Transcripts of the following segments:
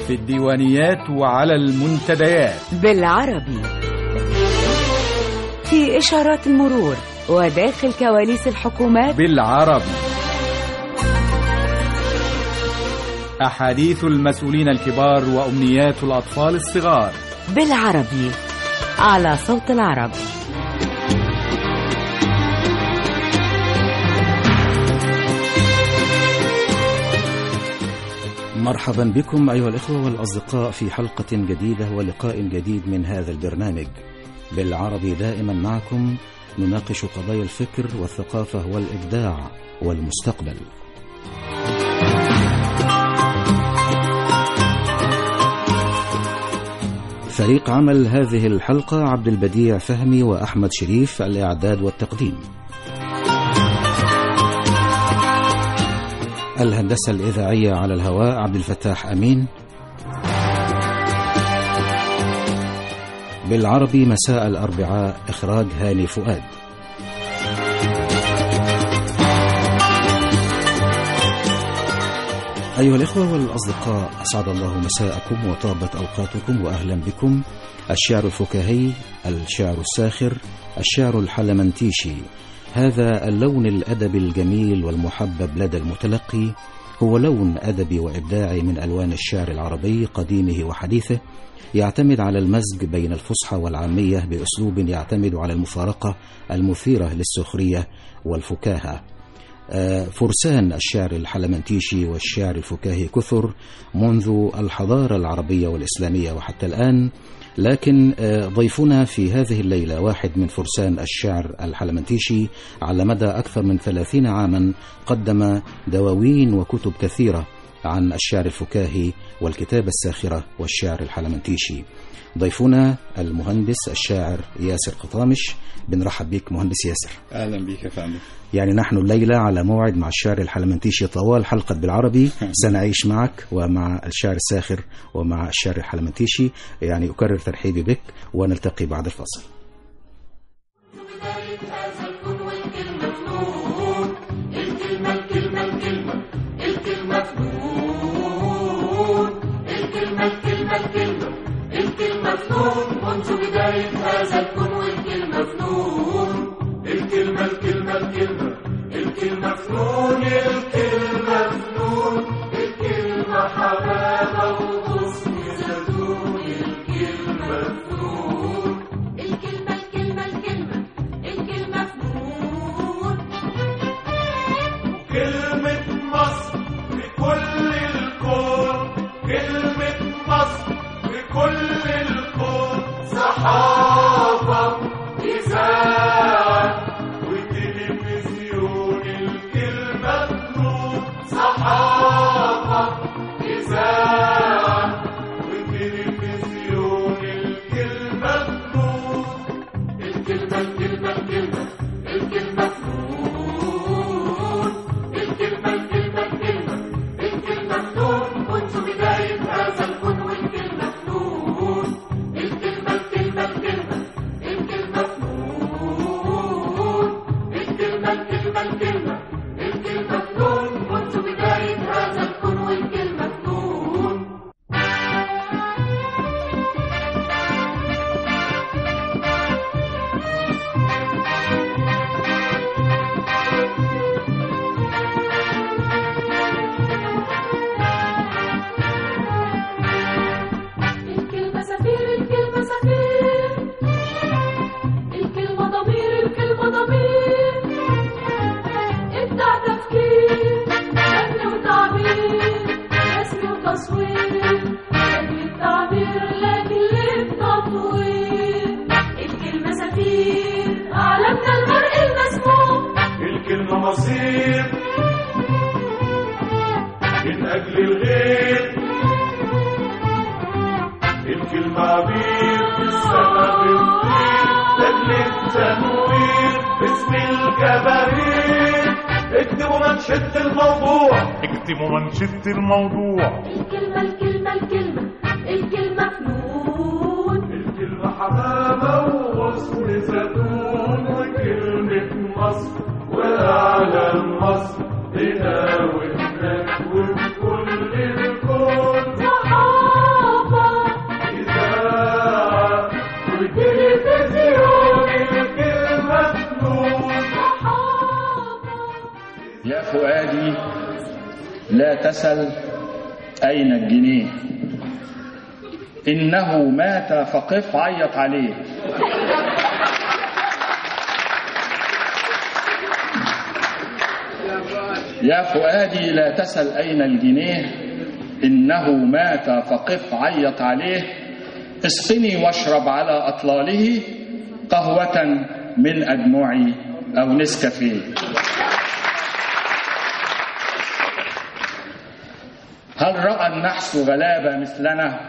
في الديوانيات وعلى المنتديات بالعربي في إشارات المرور وداخل كواليس الحكومات بالعربي أحاديث المسؤولين الكبار وأمنيات الأطفال الصغار بالعربي على صوت العرب مرحبا بكم أيها الإخوة والأصدقاء في حلقة جديدة ولقاء جديد من هذا البرنامج بالعربي دائما معكم نناقش قضايا الفكر والثقافة والإبداع والمستقبل فريق عمل هذه الحلقة عبد البديع فهمي وأحمد شريف الإعداد والتقديم الهندسة الإذاعية على الهواء عبد الفتاح أمين بالعربي مساء الأربعاء إخراج هاني فؤاد أيها الإخوة والأصدقاء أسعد الله مساءكم وطابت أوقاتكم وأهلا بكم الشعر الفكاهي الشعر الساخر الشعر الحلمنتيشي هذا اللون الأدبي الجميل والمحبب لدى المتلقي هو لون أدبي وإبداعي من ألوان الشعر العربي قديمه وحديثه يعتمد على المزج بين الفصحى والعامية بأسلوب يعتمد على المفارقة المثيرة للسخرية والفكاهة فرسان الشعر الحلمنتيشي والشعر الفكاهي كثر منذ الحضارة العربية والإسلامية وحتى الآن لكن ضيفنا في هذه الليلة واحد من فرسان الشعر الحلمنتيشي على مدى أكثر من ثلاثين عاما قدم دواوين وكتب كثيرة عن الشعر الفكاهي والكتابة الساخرة والشعر الحلمنتيشي ضيفنا المهندس الشاعر ياسر قطامش بنرحب بك مهندس ياسر أهلا بك يا فندم يعني نحن الليلة على موعد مع الشعر الحلمنتيشي طوال حلقة بالعربي سنعيش معك ومع الشعر الساخر ومع الشعر الحلمنتيشي يعني أكرر ترحيبي بك ونلتقي بعد الفاصل منذ بداية هذا الكون والكلمة فنون الكلمة الكلمة الكلمة الكلمة فنون الكلمة فنون الكلمة حبابة وغصن زيتون الكلمة فنون الكلمة الكلمة الكلمة الكلمة فنون كلمة مصر بكل الكون كلمة مصر بكل الكون صحافة إذاعة وتلفزيون الكلمة فنون صحافة إذاعة وتلفزيون الكلمة فنون الكلمة الكلمة الكلمة الكلمة فنون الكلمة الكلمة الكلمة الكلمة فنون منذ بداية هذا الكون والكلمة فنون الكلمة الكلمة الكلمة الكلمة فنون الكلمة الكلمة الكلمة الكلمة فنون منذ بداية هذا الكون والكلمة فنون الكلمة سفير الكلمة سفير الكلمة ضمير الكلمة ضمير ابدع تفكير فن وتعبير رسم وتصوير فن التعبير لكن للتطوير الكلمة سفير أعلمنا المرء المسموع الكلمة مصير من أجل الغير الكلمة عبير في السماء بتطير لأجل التنوير باسم الجماهير اكتبوا منشد الموضوع اكتبوا منشدة الموضوع الكلمة الكلمة الكلمة الكلمة فنون الكلمة حمامة وغصن زيتون وكلمة مصر وأعلى مصر هنا وهناك وفي كل الكون صحافة لا تسل أين الجنيه إنه مات فقف عيط عليه يا فؤادي لا تسل أين الجنيه إنه مات فقف عيط عليه اسقني واشرب على أطلاله قهوة من أدمعي أو نسكافيه هل رأى النحس غلابة مثلنا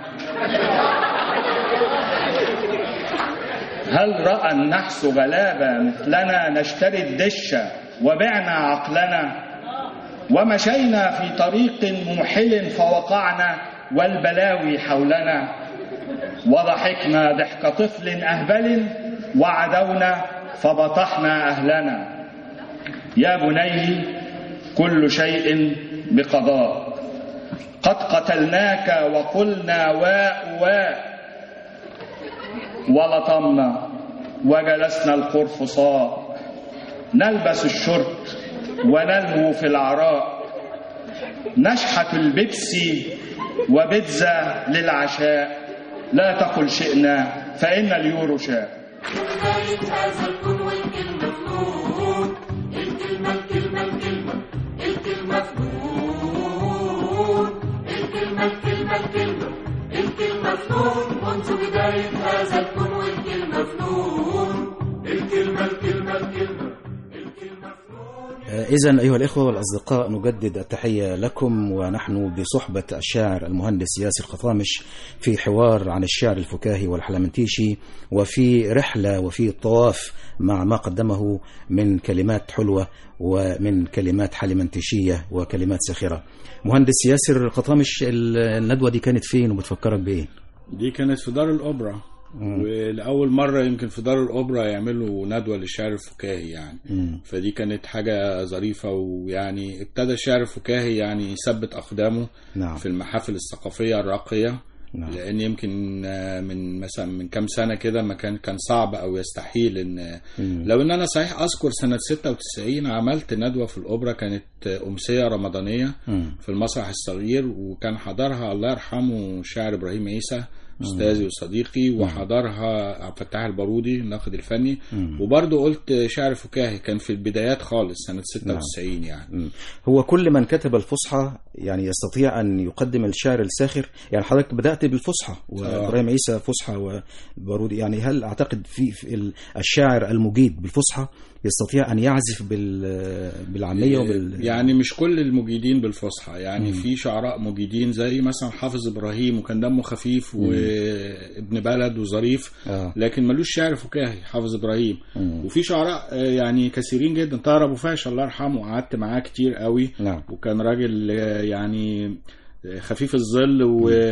هل رأى النحس غلابة مثلنا نشتري الدشة وبعنا عقلنا ومشينا في طريق موحل فوقعنا والبلاوي حولنا وضحكنا ضحك طفل أهبل وعدونا فبطحنا أهلنا يا بني كل شيء بقضاء قد قتلناك وقلنا واء واء ولطمنا وجلسنا القرفصاء نلبس الشرط ونلهو في العراء نشحت البيبسي وبيتزا للعشاء لا تقل شئنا فإن اليورو شاء بداية هذا الكون والكلمة فنون الكلمة الكلمة الكلمة الكلمة فنون الكلمة الكلمة الكلمة الكلمة فنون منذ بداية هذا الكون والكلمة فنون الكلمة الكلمة الكلمة الكلمة فنون إذا أيها الإخوة والأصدقاء نجدد التحية لكم ونحن بصحبة الشاعر المهندس ياسر خطامش في حوار عن الشعر الفكاهي والحلمنتيشي وفي رحلة وفي طواف مع ما قدمه من كلمات حلوة ومن كلمات حلمنتيشية وكلمات ساخرة مهندس ياسر خطامش الندوة دي كانت فين وبتفكرك بإيه؟ دي كانت في دار الأوبرا ولأول مرة يمكن في دار الأوبرا يعملوا ندوة للشعر الفكاهي يعني مم. فدي كانت حاجة ظريفة ويعني ابتدى الشعر الفكاهي يعني يثبت أقدامه نعم في المحافل الثقافية الراقية نعم لأن يمكن آه، من مثلا من كام سنة كده ما كان كان صعب أو يستحيل إن مم. لو إن أنا صحيح أذكر سنة 96 عملت ندوة في الأوبرا كانت أمسية رمضانية مم. في المسرح الصغير وكان حضرها الله يرحمه الشاعر ابراهيم عيسى استاذي وصديقي وحضرها عبد الفتاح البارودي الناقد الفني مم. وبرضه قلت شعر فكاهي كان في البدايات خالص سنه 96 يعني مم. هو كل من كتب الفصحى يعني يستطيع أن يقدم الشعر الساخر يعني حضرتك بدأت بالفصحى وإبراهيم عيسى فصحى وبارودي يعني هل أعتقد في, في ال- الشاعر المجيد بالفصحى يستطيع أن يعزف بال- بالعامية وبال يعني مش كل المجيدين بالفصحى يعني في شعراء مجيدين زي مثلا حافظ ابراهيم وكان دمه خفيف وابن بلد وظريف آه. لكن ملوش شعر فكاهي حافظ ابراهيم مم. وفي شعراء آه، يعني كثيرين جدا طاهر ابو فاشا الله يرحمه قعدت معاه كتير قوي نعم وكان راجل آه، يعني آه، خفيف الظل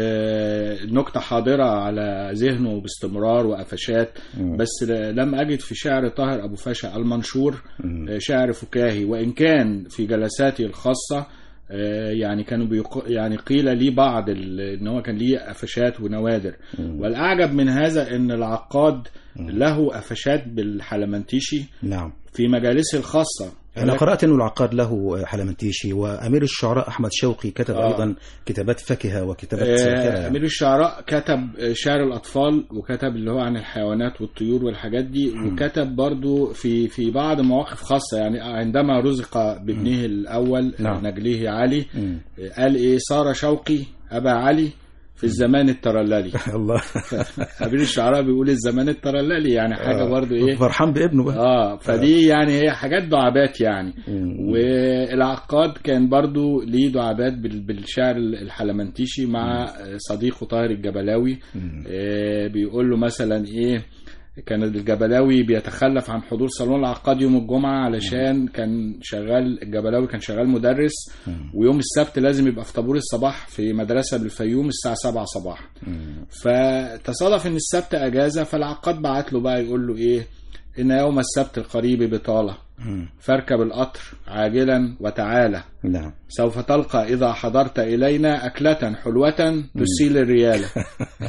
ونكتة حاضرة على ذهنه باستمرار وقفشات مم. بس ل- لم أجد في شعر طاهر أبو فاشا المنشور مم. آه، شعر فكاهي وإن كان في جلساته الخاصة آه، يعني كانوا بيق... يعني قيل لي بعض ال... ان هو كان ليه قفشات ونوادر مم. والاعجب من هذا ان العقاد له قفشات بالحلمنتيشي نعم في مجالسه الخاصه أنا ولكن- قرأت أن العقاد له حلمنتيشي وأمير الشعراء أحمد شوقي كتب آه. أيضا كتابات فاكهة وكتابات آه، ساخرة أمير الشعراء كتب آه، شعر الأطفال وكتب اللي هو عن الحيوانات والطيور والحاجات دي وكتب برضو في في بعض مواقف خاصة يعني عندما رزق بابنه الأول نعم. نجليه علي مم. آه، قال إيه صار شوقي أبا علي في الزمان الترللي الله أمير الشعراء بيقول الزمان الترللي يعني حاجة برضو إيه فرحان بابنه بقى اه فدي يعني هي حاجات دعابات يعني مم. والعقاد كان برضو ليه دعابات بال- بالشعر الحلمنتيشي مع صديقه طاهر الجبلاوي مم. آه، بيقول له مثلا ايه كان الجبلاوي بيتخلف عن حضور صالون العقاد يوم الجمعة علشان كان شغال الجبلاوي كان شغال مدرس ويوم السبت لازم يبقى في طابور الصباح في مدرسة بالفيوم الساعة 7 صباحا مم. فتصادف ان السبت اجازه فالعقاد بعت له بقى يقول له ايه ان يوم السبت القريب بطاله مم. فاركب القطر عاجلا وتعالى نعم سوف تلقى اذا حضرت الينا اكله حلوه تسيل الرياله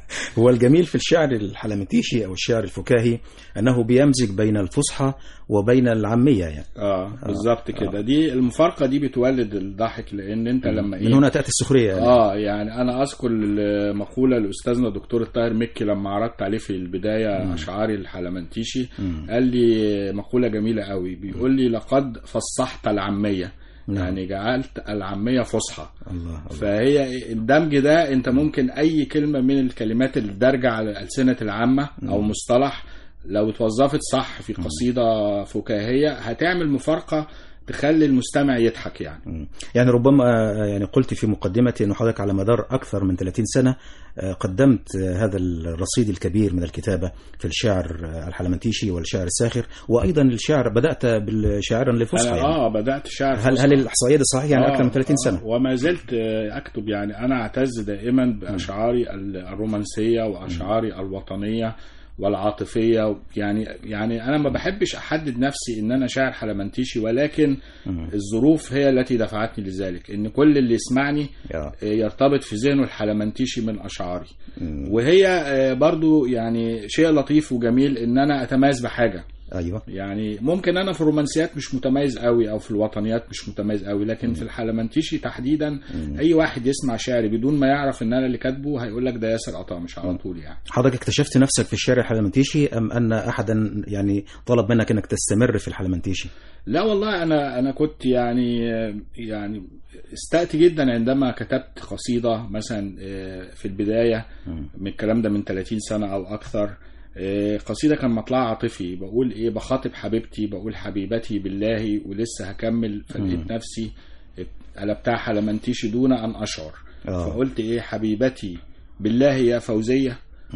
هو الجميل في الشعر الحلمتيشي او الشعر الفكاهي انه بيمزج بين الفصحى وبين العاميه يعني اه بالظبط كده دي المفارقه دي بتولد الضحك لان انت لما من هنا تاتي السخريه يعني. اه يعني انا اذكر مقوله لاستاذنا الدكتور الطاهر مكي لما عرضت عليه في البدايه اشعاري الحلمنتيشي قال لي مقوله جميله قوي بيقول لي لقد فصحت العاميه نعم. يعني جعلت العاميه فصحى الله الله فهي الدمج ده انت ممكن اي كلمه من الكلمات اللي دارجه على السنه العامه او مصطلح لو اتوظفت صح في قصيده فكاهيه هتعمل مفارقه تخلي المستمع يضحك يعني مم. يعني ربما آه، يعني قلت في مقدمتي أن حضرتك على مدار أكثر من 30 سنة آه، قدمت آه، هذا الرصيد الكبير من الكتابة في الشعر آه، الحلمنتيشي والشعر الساخر وأيضا الشعر بدأت بالشعر للفصحى انا يعني. اه بدات شعر هل فصحى. هل الإحصائية دي صحيحة يعني آه، أكثر من 30 آه، سنة وما زلت آه، اكتب يعني انا اعتز دائما باشعاري ال- الرومانسيه واشعاري الوطنيه والعاطفيه يعني يعني انا ما بحبش احدد نفسي ان انا شاعر حلمنتيشي ولكن الظروف هي التي دفعتني لذلك ان كل اللي يسمعني يا. آه، يرتبط في ذهنه الحلمنتيشي من اشعاري وهي آه، برضو يعني شيء لطيف وجميل ان انا اتميز بحاجه أيوة يعني ممكن انا في الرومانسيات مش متميز قوي او في الوطنيات مش متميز قوي لكن في الحلمنتيشي تحديدا اي واحد يسمع شعري بدون ما يعرف ان انا اللي كاتبه هيقول لك ده ياسر قطع مش على طول يعني حضرتك اكتشفت نفسك في الشعر الحلمنتيشي أم أن أحدا يعني طلب منك أنك تستمر في الحلمنتيشي لا والله انا انا كنت يعني يعني استأت جدا عندما كتبت قصيده مثلا آه، في البدايه من الكلام ده من 30 سنه او اكثر آه، قصيده كان مطلعها عاطفي بقول ايه بخاطب حبيبتي بقول حبيبتي بالله ولسه هكمل فلقيت نفسي قلبتها حلمنتيشي دون ان اشعر آه. فقلت ايه حبيبتي بالله يا فوزيه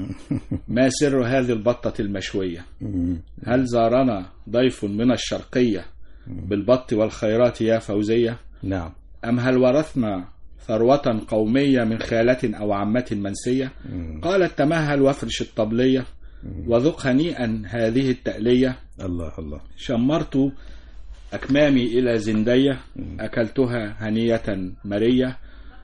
ما سر هذه البطه المشويه هل زارنا ضيف من الشرقية بالبط والخيرات يا فوزية نعم أم هل ورثنا ثروة قومية من خالة أو عمة منسية قالت تمهل وافرش الطبلية وذق هنيئا هذه التألية الله الله شمرت أكمامي إلى زندية أكلتها هنية مرية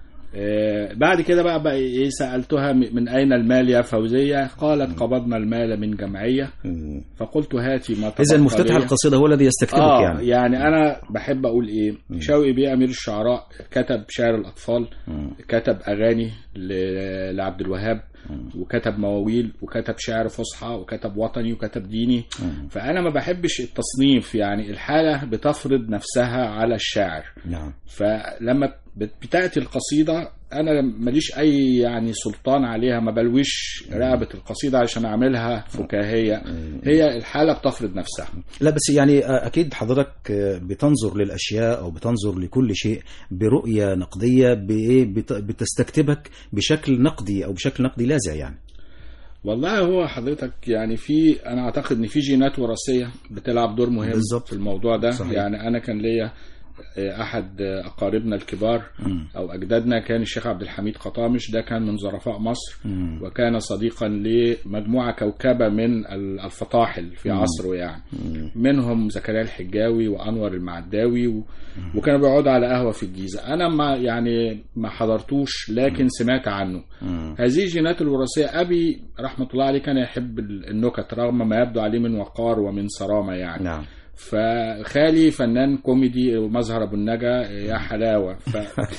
آه، بعد كده بقى, بقى إيه سألتها م- من أين المال يا فوزية قالت قبضنا المال من جمعية مم. فقلت هاتي ما إذا تبقى مفتتح لي. القصيدة هو الذي يستكتبك اه يعني يعني. يعني انا بحب اقول ايه شوقي بيه امير الشعراء كتب شعر الاطفال كتب اغاني ل- لعبد الوهاب وكتب مواويل وكتب شعر فصحى وكتب وطني وكتب ديني فانا ما بحبش التصنيف يعني الحاله بتفرض نفسها على الشاعر نعم فلما بت- بتاتي القصيده انا ماليش اي يعني سلطان عليها ما بلويش رقبه القصيده عشان اعملها فكاهيه هي الحاله بتفرض نفسها لا بس يعني اكيد حضرتك بتنظر للاشياء او بتنظر لكل شيء برؤيه نقديه بايه بت- بتستكتبك بشكل نقدي او بشكل نقدي لاذع يعني والله هو حضرتك يعني في انا اعتقد ان في جينات وراثيه بتلعب دور مهم بالظبط. في الموضوع ده صحيح. يعني انا كان ليا آه، احد آه، اقاربنا الكبار او اجدادنا كان الشيخ عبد الحميد قطامش ده كان من ظرفاء مصر وكان صديقا لمجموعه كوكبه من ال- الفطاحل في عصره يعني منهم زكريا الحجاوي وانور المعداوي و... وكانوا بيقعدوا على قهوه في الجيزه انا ما يعني ما حضرتوش لكن سمعت عنه هذه الجينات الوراثيه ابي رحمه الله عليه كان يحب ال- النكت رغم ما يبدو عليه من وقار ومن صرامه يعني نعم فخالي فنان كوميدي ومظهر ابو النجا يا حلاوه ف...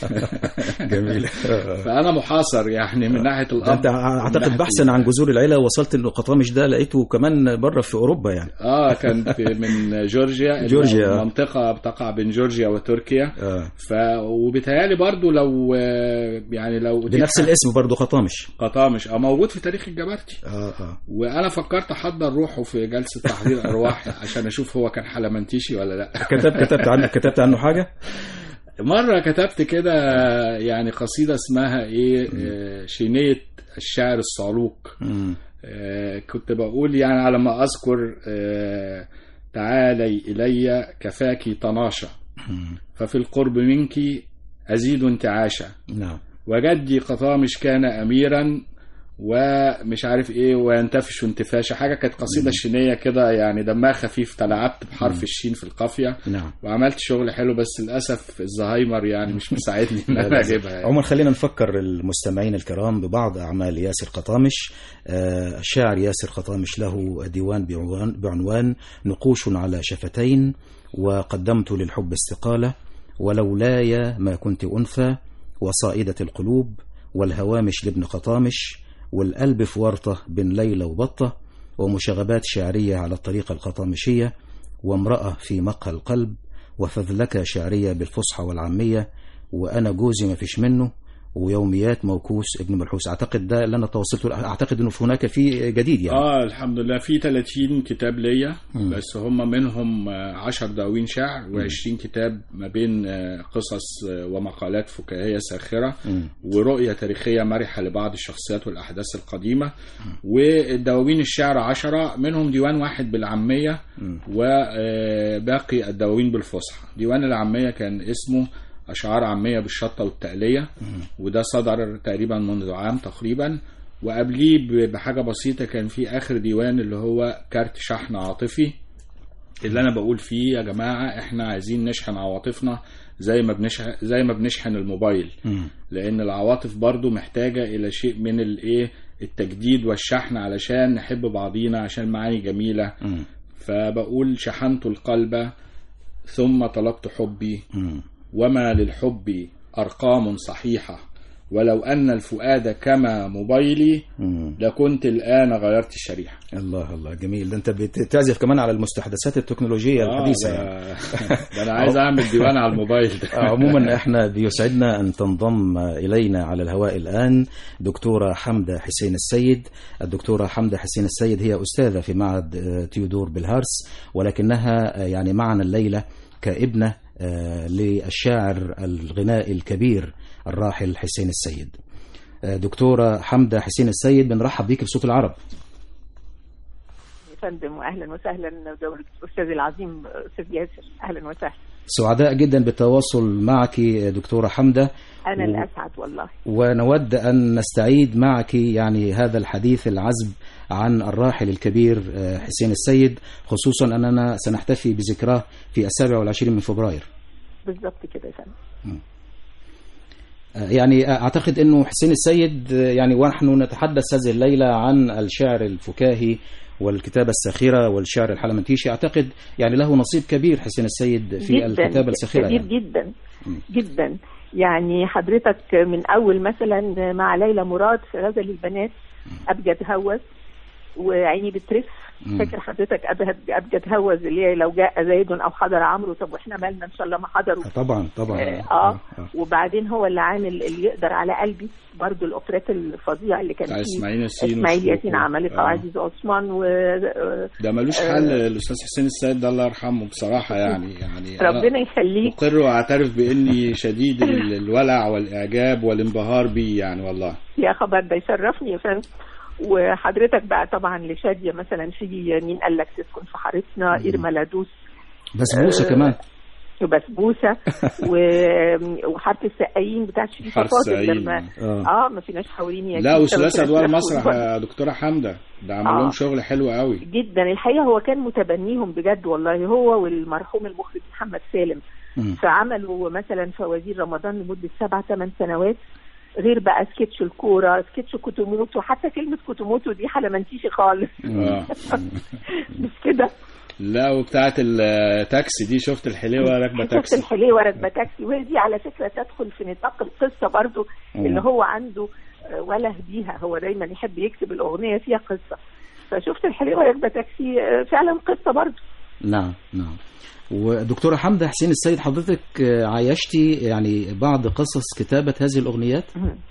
جميل فانا محاصر يعني من ناحيه ده الاب انت من اعتقد ناحية بحثا عن جذور العيله وصلت انه قطامش ده لقيته كمان بره في اوروبا يعني اه كان في من جورجيا جورجيا. منطقه بتقع بين جورجيا وتركيا آه. ف وبيتهيألي برضو لو آه، يعني لو بنفس الاسم برضه قطامش قطامش اه موجود في تاريخ الجبرتي اه اه وانا فكرت احضر روحه في جلسه تحضير ارواح عشان اشوف هو كان حلمنتيشي ولا لا كتب كتبت عنه كتبت عنه حاجه مره كتبت كده يعني قصيده اسمها ايه آه، شينيه الشعر الصعلوك مم. آه، كنت بقول يعني على ما اذكر آه، تعالي الي كفاك طناشا ففي القرب منك ازيد انتعاشا نعم وجدي قطامش كان اميرا ومش عارف ايه وينتفش وانتفاشه حاجه كانت قصيده شينيه كده يعني دمها خفيف تلاعبت بحرف الشين في القافيه نعم وعملت شغل حلو بس للاسف الزهايمر يعني مش مساعدني ان انا اجيبها يعني. عموما خلينا نفكر المستمعين الكرام ببعض أعمال ياسر قطامش آه، الشاعر ياسر قطامش له ديوان بعنوان, بعنوان نقوش على شفتين وقدمت للحب استقالة ولولاي ما كنت أنثى وصائدة القلوب والهوامش لابن قطامش والقلب في ورطة بين ليلى وبطة ومشاغبات شعرية على الطريقة القطامشية وامرأة في مقهى القلب وفذلكة شعرية بالفصحى والعامية وأنا جوزي ما فيش منه ويوميات موكوس ابن ملحوس أعتقد ده اللي أنا توصلت له أعتقد أنه في هناك في جديد يعني اه الحمد لله في 30 كتاب ليا مم. بس هم منهم 10 دواوين شعر و20 كتاب ما بين آه، قصص آه، ومقالات فكاهيه ساخره مم. ورؤيه تاريخيه مرحه لبعض الشخصيات والاحداث القديمه والدواوين الشعر 10 منهم ديوان واحد بالعاميه مم. وباقي الدواوين بالفصحى ديوان العاميه كان اسمه أشعار عامية بالشطة والتقلية وده صدر تقريبا منذ عام تقريبا وقبليه ب- بحاجة بسيطة كان في آخر ديوان اللي هو كارت شحن عاطفي اللي أنا بقول فيه يا جماعة إحنا عايزين نشحن عواطفنا زي ما بنشحن زي ما بنشحن الموبايل مم. لأن العواطف برضو محتاجة إلى شيء من الإيه التجديد والشحن علشان نحب بعضينا عشان معاني جميلة مم. فبقول شحنت القلب ثم طلبت حبي مم. وما للحب أرقام صحيحة ولو أن الفؤاد كما موبايلي مم. لكنت الآن غيرت الشريحة الله الله جميل ده انت بتعزف كمان على المستحدثات التكنولوجيه الحديثه آه، يعني ده- ده أنا عايز أعمل ديوان على الموبايل ده آه، عموما احنا بيسعدنا ان تنضم الينا على الهواء الان دكتوره حمده حسين السيد الدكتوره حمده حسين السيد هي استاذه في معهد آه، تيودور بالهارس ولكنها آه، يعني معنا الليله كابنه آه، للشاعر الغنائي الكبير الراحل حسين السيد آه، دكتوره حمده حسين السيد بنرحب بيك بصوت العرب يا فندم واهلا وسهلا دولة الاستاذ العظيم استاذ ياسر اهلا وسهلا سعداء جدا بالتواصل معك آه، دكتوره حمده انا و- الاسعد والله ونود أن نستعيد معك يعني هذا الحديث العذب عن الراحل الكبير آه، حسين السيد خصوصا أننا سنحتفي بذكراه في السابع والعشرين من فبراير بالظبط كده يا فندم آه، يعني أعتقد أنه حسين السيد آه، يعني ونحن نتحدث هذه الليلة عن الشعر الفكاهي والكتابة الساخرة والشعر الحلمنتيشي أعتقد يعني له نصيب كبير حسين السيد في جدا الكتابة الساخرة كبير يعني. جدا جدا يعني حضرتك من اول مثلا مع ليلى مراد في غزل البنات ابجد هوس وعيني بترف مم. فاكر حضرتك ابجد ابجد هوس اللي هي لو جاء زيد او حضر عمرو طب واحنا مالنا ان شاء الله ما حضروا آه، طبعا طبعا اه, آه. وبعدين هو اللي عامل اللي يقدر على قلبي برضو الاوبريت الفظيع اللي كان بتاع فيه اسماعيل ياسين اسماعيل وشوقي. ياسين عمالقه آه. وعزيز عثمان و آه، ده ملوش آه. حل الأستاذ حسين السيد ده الله يرحمه بصراحة يعني يعني أنا ربنا يخليك أقر وأعترف بإني شديد ال- الولع والإعجاب والانبهار بيه يعني والله يا خبر ده يشرفني يا فندم وحضرتك بقى طبعا لشادية مثلا في مين قال لك تسكن في حارتنا إرما لادوس بسبوسة آه، كمان وبسبوسه و- وحاره السقايين بتاعت شريف حارة فاضل السقايين. لما آه. اه ما فيناش حوالين يا لا كيسة وثلاث أدوار وثلاث مسرح أدوار. يا دكتورة حمدة ده عمل آه. لهم شغل حلو قوي جدا الحقيقه هو كان متبنيهم بجد والله هو والمرحوم المخرج محمد سالم مم. فعملوا مثلا فوازير رمضان لمده سبع ثمان سنوات غير بقى سكتش الكوره سكتش كوتوموتو حتى كلمه كوتوموتو دي حلمنتيشي خالص آه. مش كده لا وبتاعت التاكسي دي شفت الحلوة راكبة شفت تاكسي الحليوه راكبه تاكسي وهي دي على فكره تدخل في نطاق القصه برضو اللي هو عنده آه، وله بيها هو دايما يحب يكتب الاغنيه فيها قصه فشفت الحليوه راكبه تاكسي آه، فعلا قصه برضو نعم نعم ودكتورة حمدة حسين السيد حضرتك آه، عايشتي يعني بعض قصص كتابة هذه الأغنيات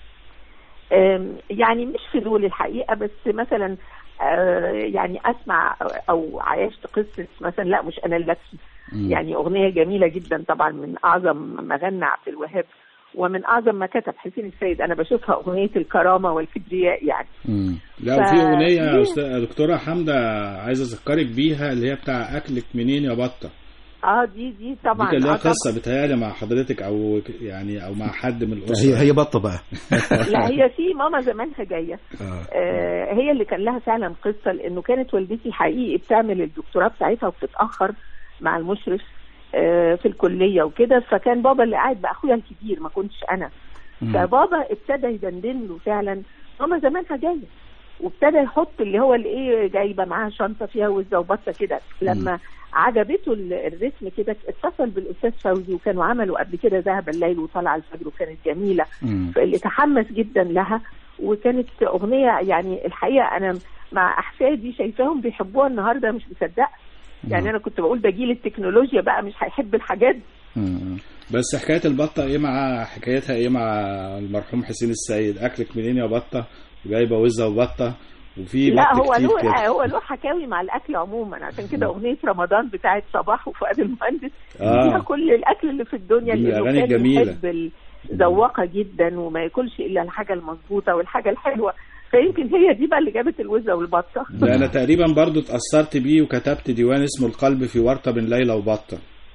آم، يعني مش في دول الحقيقه بس مثلا آه، يعني اسمع او عايشت قصه مثلا لا مش انا اللي أكتب. مم. يعني اغنيه جميله جدا طبعا من اعظم ما غنى عبد الوهاب ومن اعظم ما كتب حسين السيد انا بشوفها اغنيه الكرامه والكبرياء يعني مم. لا ف- وفي أغنية يا دي- أستاذ- دكتورة حمدة عايز أذكرك بيها اللي هي بتاع أكلك منين يا بطة اه دي دي دي طبعا كان لها آه طبعاً. قصه بتهيألي مع حضرتك او ك- يعني او مع حد من الاسره هي هي بطه بقى لا هي في ماما زمانها جايه آه. آه هي اللي كان لها فعلا قصه لانه كانت والدتي حقيقي بتعمل الدكتوراه بتاعتها وبتتاخر مع المشرف آه في الكليه وكده فكان بابا اللي قاعد باخويا الكبير ما كنتش انا مم. فبابا ابتدى يدندن له فعلا ماما زمانها جايه وابتدى يحط اللي هو الايه جايبه معاها شنطه فيها وزه وبطه كده لما عجبته ال- الرسم كده اتصل بالاستاذ فوزي وكانوا عملوا قبل كده ذهب الليل وطلع الفجر وكانت جميله مم. فاللي تحمس جدا لها وكانت اغنيه يعني الحقيقه انا مع احفادي شايفاهم بيحبوها النهارده مش مصدقه يعني انا كنت بقول ده جيل التكنولوجيا بقى مش هيحب الحاجات دي مم. بس حكايه البطه ايه مع حكايتها ايه مع المرحوم حسين السيد اكلك منين يا بطه جايبه وزه وبطه وفي لا بط هو كتير له كده هو له حكاوي مع الاكل عموما عشان كده اغنيه رمضان بتاعت صباح وفؤاد المهندس آه. فيها كل الاكل اللي في الدنيا دي من لانه الأغاني كان الجميلة. يحب ذواقه جدا وما ياكلش الا الحاجه المظبوطه والحاجه الحلوه فيمكن هي دي بقى اللي جابت الوزه والبطه ده انا تقريبا برضو اتاثرت بيه وكتبت ديوان اسمه القلب في ورطه بين ليلى وبطه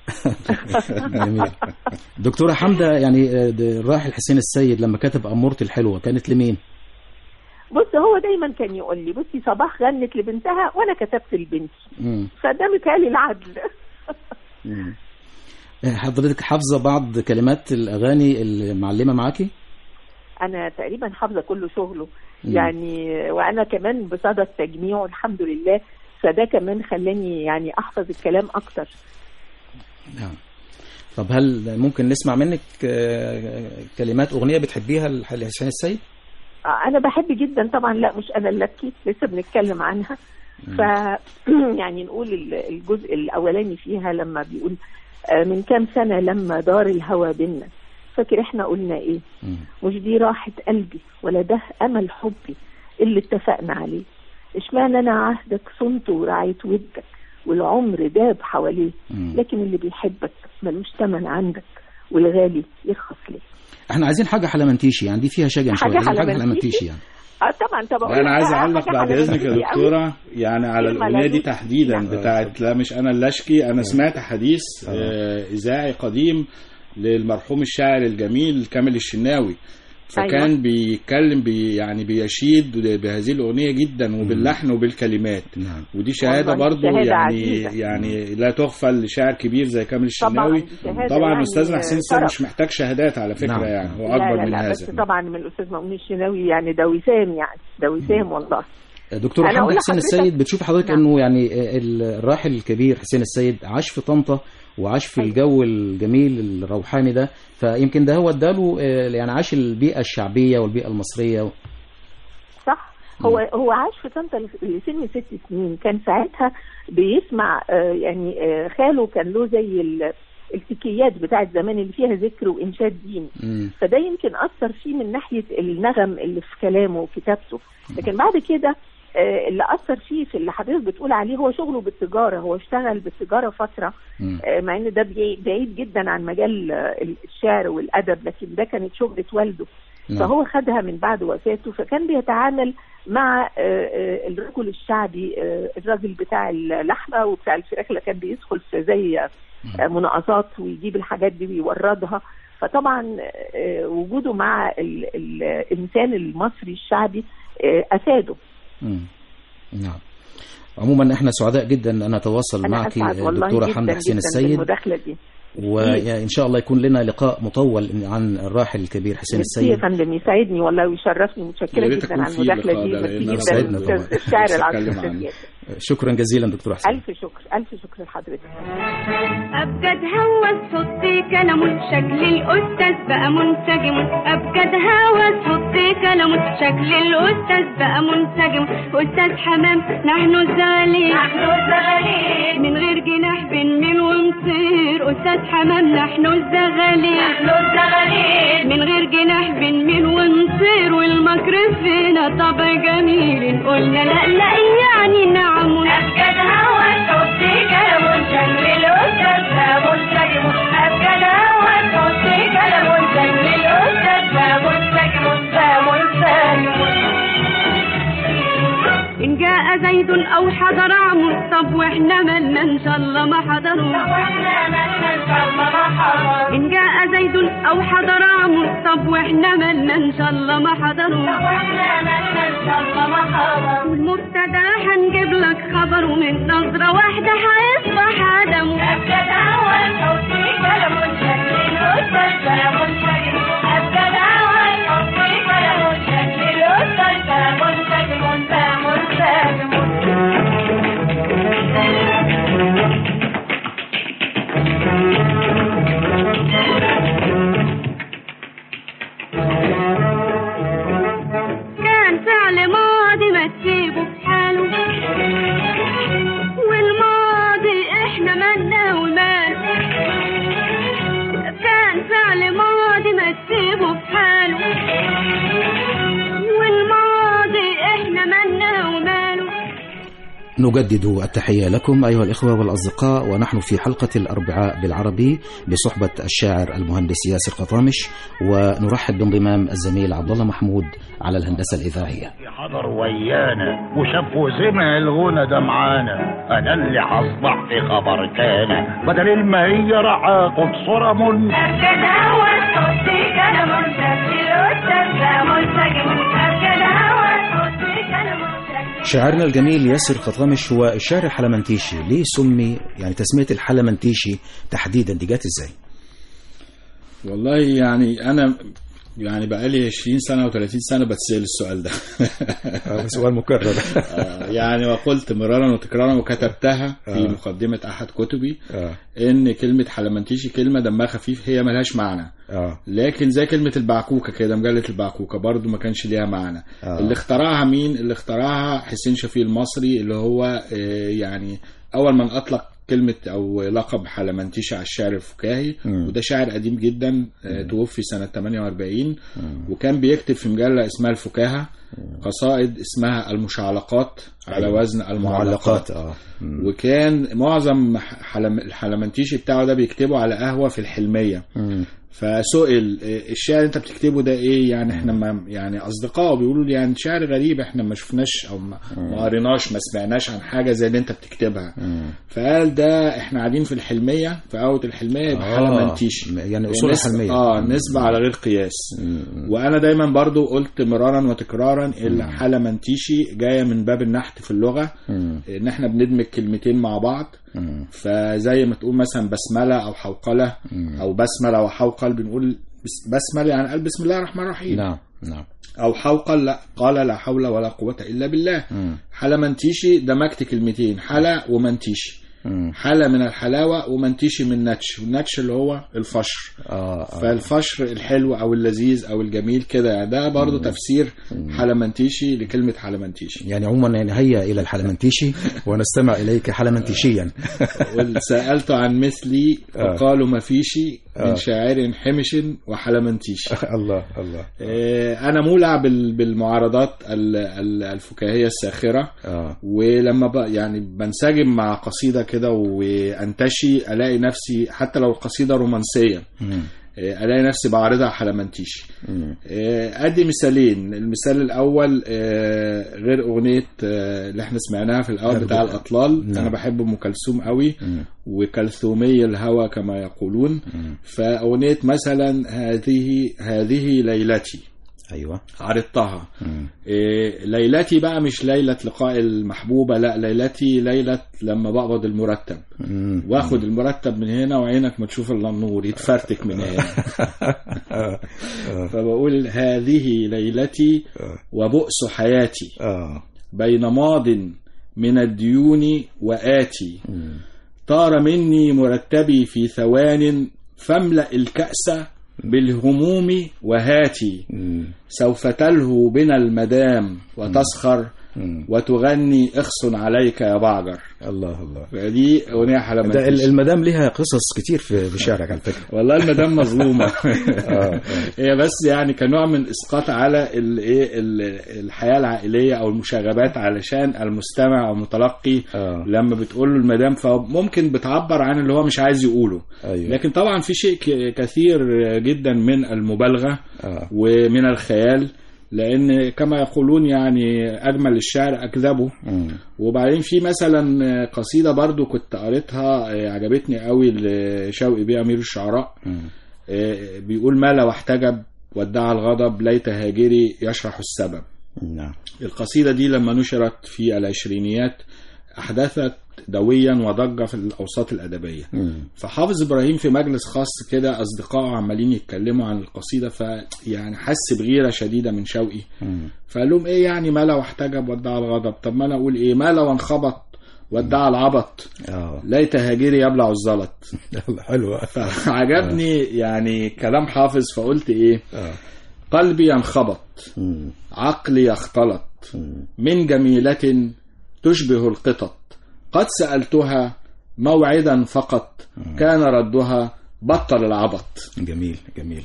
جميل دكتورة حمدة يعني آه، ده الراحل حسين السيد لما كتب أمورتي الحلوة كانت لمين؟ بص هو دايما كان يقول لي بصي صباح غنت لبنتها وانا كتبت لبنتي مم. فده مثالي العدل مم. آه، حضرتك حافظة بعض كلمات الأغاني المعلمة معاكي؟ انا تقريبا حافظه كل شغله مم. يعني وانا كمان بصدد تجميعه الحمد لله فده كمان خلاني يعني احفظ الكلام اكتر نعم طب هل ممكن نسمع منك آه، كلمات أغنية بتحبيها لح- لحسين السيد؟ آه، انا بحب جدا طبعا لا مش انا اللي ابكي لسه بنتكلم عنها ف يعني نقول ال- الجزء الاولاني فيها لما بيقول آه، من كام سنه لما دار الهوى بينا فاكر احنا قلنا ايه مم. مش دي راحة قلبي ولا ده أمل حبي اللي اتفقنا عليه اشمعنى أنا عهدك صنت ورعيت ودك والعمر داب حواليه مم. لكن اللي بيحبك ملوش تمن عندك والغالي يرخص ليه احنا عايزين حاجة حلمنتيشي يعني دي فيها شجن شوية حاجة عايزين حاجة حلمنتيشي؟ حلمنتيشي يعني اه طبعا طب أقول انا عايز بقى اعلق حاجة بعد اذنك يا حلمنتيشي أوي. دكتوره يعني على كلمة الاغنيه دي لذيذة. تحديدا نعم. بتاعت لا مش انا اللي اشكي انا سمعت حديث آه، اذاعي قديم للمرحوم الشاعر الجميل كامل الشناوي فكان أيوة. بيتكلم بي يعني بيشيد بهذه الاغنيه جدا وباللحن وبالكلمات نعم ودي شهاده والله برضو شهادة يعني عزيزة. يعني لا تغفل لشاعر كبير زي كامل الشناوي دي شهادة طبعا يعني استاذنا حسين السيد شرف. مش محتاج شهادات على فكره نعم. يعني هو لا اكبر لا من لا بس هذا طبعا من الأستاذ مأمون الشناوي يعني ده وسام يعني ده وسام والله دكتور أنا حمد أقول حسين لحضرتك- السيد بتشوف حضرتك نعم. انه يعني الراحل الكبير حسين السيد عاش في طنطا وعاش في أيوة. الجو الجميل الروحاني ده فيمكن ده هو اداله آه، يعني عاش البيئة الشعبية والبيئة المصرية صح هو هو عاش في طنطا لسن ست سنين كان ساعتها بيسمع آه، يعني آه، خاله كان له زي ال- التكيات بتاعت زمان اللي فيها ذكر وانشاد دين مم. فده يمكن اثر فيه من ناحيه النغم اللي في كلامه وكتابته لكن بعد كده آه، اللي اثر فيه في اللي حضرتك بتقول عليه هو شغله بالتجاره هو اشتغل بالتجاره فتره مم. آه، مع ان ده بعيد بعيد جدا عن مجال آه، الشعر والادب لكن ده كانت شغله والده نعم. فهو خدها من بعد وفاته فكان بيتعامل مع آه، آه، الرجل الشعبي آه، الراجل بتاع اللحمه وبتاع الفراخ اللي كان بيدخل في زي آه، مناقصات ويجيب الحاجات دي ويوردها فطبعا آه، وجوده مع ال- ال- الانسان المصري الشعبي آه، افاده مم. نعم عموما احنا سعداء جدا ان نتواصل انا معك اسعد والله الدكتورة جدا حمد حسين جدا السيد بالمداخله دي وان شاء الله يكون لنا لقاء مطول عن الراحل الكبير حسين ميرسي يا السيد فندم يسعدني والله ويشرفني يا متشكره ريت جدا أكون على في المداخله اللقاء دي ده، ميرسي لأن أنا جدا سعدنا أستاذ طبعاً. الشاعر نفسي العظيم أتكلم عنه. أستاذ شكرا جزيلا دكتور حسين ألف شكر ألف شكر لحضرتك أبجد هوس حطي كلام شكل الأستاذ بقى منسجم أبجد هوس حطي كلام شكل الأستاذ بقى منسجم أستاذ حمام نحن الزغالين نحن الزغالين من غير جناح بنميل ونطير أستاذ حمام نحن الزغالين نحن الزغالين من غير جناح بنميل ونطير والمكر فينا طبع جميل قلنا لا لا يعني نعم أبجد هوس حطي كلام شكل الأستاذ بقى منسجم أبجد هوس حطي كلام شكل الأستاذ بقى منسجم بقى منسجم إن جاء زيد زيد او حضر عمر طب واحنا مالنا ان شاء الله ما حضروا ان جاء زيد او حضر عمر طب واحنا مالنا ان شاء الله ما حضروا والمبتدا هنجيب لك خبر ومن نظرة واحدة هيصبح عدم كان فعل ماضي ما تسيبه في حاله والماضي احنا مالنا ومال كان فعل ماضي ما تسيبه في حاله والماضي احنا مالنا وماله نجدد التحية لكم أيها الإخوة والأصدقاء ونحن في حلقة الأربعاء بالعربي بصحبة الشاعر المهندس ياسر قطامش ونرحب بانضمام الزميل عبد الله محمود على الهندسة الإذاعية حضر ويانا وشاف وسمع الغنى ده معانا انا اللي هصبح في خبر كان بدل المية راح اخد صورة من شاعرنا الجميل ياسر قطامش هو الشاعر الحلمنتيشي ليه سمي يعني تسمية الحلمنتيشي تحديدا دي جت ازاي؟ والله يعني انا يعني بقالي 20 سنه و30 سنه بتسال السؤال ده سؤال مكرر آه، يعني وقلت مرارا وتكرارا وكتبتها في آه. مقدمه احد كتبي اه ان كلمه حلمنتيشي كلمه دمها خفيف هي ملهاش معنى اه لكن زي كلمة البعكوكة كده مجلة البعكوكة برضو ما كانش ليها معنى آه. اللي اخترعها مين اللي اخترعها حسين شفيق المصري اللي هو آه، يعني أول من أطلق كلمة أو لقب حلمنتيشي على الشعر الفكاهي مم. وده شاعر قديم جدا آه، توفي سنة 48 وكان بيكتب في مجلة اسمها الفكاهة قصائد اسمها المشعلقات على أيوة. وزن المعلقات اه مم. وكان معظم حلم الحلمنتيشي بتاعه ده بيكتبه على قهوة في الحلمية مم. فسئل إيه الشعر اللي انت بتكتبه ده ايه يعني احنا ما يعني اصدقائه بيقولوا لي يعني شعر غريب احنا ما شفناش او ما ما قريناش ما سمعناش عن حاجه زي اللي انت بتكتبها مم. فقال ده احنا قاعدين في الحلميه في قهوه الحلميه يبقى آه. حلمنتيشي يعني أصول نسبة- الحلمية. اه مم. نسبه على غير قياس وانا دايما برضو قلت مرارا وتكرارا الحلمنتيشي جايه من باب النحت في اللغه مم. ان احنا بندمج كلمتين مع بعض مم. فزي ما تقول مثلا بسمله او حوقله مم. او بسمله وحوقل بنقول بس- بسمله يعني قال بسم الله الرحمن الرحيم نعم نعم او حوقل لا قال لا حول ولا قوه الا بالله مم. حلمنتيشي دمجت كلمتين حلا ومنتيشي مم. حلا من الحلاوه ومنتيشي من نتش والنتش اللي هو الفشر اه اه فالفشر الحلو او اللذيذ او الجميل كده يعني ده برضو تفسير حلمنتيشي لكلمه حلمنتيشي يعني عموما يعني هيا الى الحلمنتيشي ونستمع اليك حلمنتيشيا سألت عن مثلي آه. فقالوا ما فيشي آه. من شاعر حمش وحلمنتيشي الله الله آه، أنا مولع بال- بالمعارضات ال- ال- الفكاهية الساخرة اه ولما بقى يعني بنسجم مع قصيدة كده وانتشي ألاقي نفسي حتى لو القصيدة رومانسية مم. آه، ألاقي نفسي بعرضها حلمنتيشي مم. آه، أدي مثالين المثال الأول آه، غير أغنية آه، اللي احنا سمعناها في الأول أرجو. بتاع الأطلال نعم. أنا بحب أم كلثوم قوي مم. وكلثومي الهوى كما يقولون مم. فأغنية مثلا هذه هذه ليلتي ايوه عرضتها مم. إيه ليلتي بقى مش ليلة لقاء المحبوبة لا ليلتي ليلة لما بقبض المرتب مم. واخد المرتب من هنا وعينك ما تشوف الا النور يتفرتك من هنا آه. آه. فبقول هذه ليلتي آه. وبؤس حياتي اه بين ماض من الديون وآتي مم. طار مني مرتبي في ثوان فاملأ الكأس بالهموم وهاتي مم. سوف تلهو بنا المدام وتسخر مم. وتغني اخص عليك يا بعجر الله الله فدي اغنيه ده حلمة ال- المدام ليها قصص كتير في في شعرك على فكره والله المدام مظلومه آه. هي بس يعني كنوع من اسقاط على الايه الحياه العائليه او المشاغبات علشان المستمع او المتلقي آه. لما بتقول له المدام فممكن بتعبر عن اللي هو مش عايز يقوله ايوه لكن طبعا في شيء ك- كثير جدا من المبالغه آه. ومن الخيال لان كما يقولون يعني اجمل الشعر اكذبه مم. وبعدين في مثلا قصيده برضو كنت قريتها آه، عجبتني قوي لشوقي بيه امير الشعراء مم. آه، بيقول ما لو احتجب وادعى الغضب ليت هاجري يشرح السبب نعم القصيدة دي لما نشرت في العشرينيات أحدثت دويا وضجة في الأوساط الأدبية مم. فحافظ إبراهيم في مجلس خاص كده أصدقائه عمالين يتكلموا عن القصيدة فيعني حس بغيرة شديدة من شوقي مم. فقال لهم إيه يعني ما لو احتجب وادعى الغضب طب ما أنا أقول إيه ما لو انخبط وادعى العبط اه ليت هاجري يبلع الزلط حلوة فعجبني يعني كلام حافظ فقلت إيه آه. قلبي ينخبط مم. عقلي يختلط مم. من جميلة تشبه القطط قد سألتها موعدا فقط كان ردها بطل العبط جميل جميل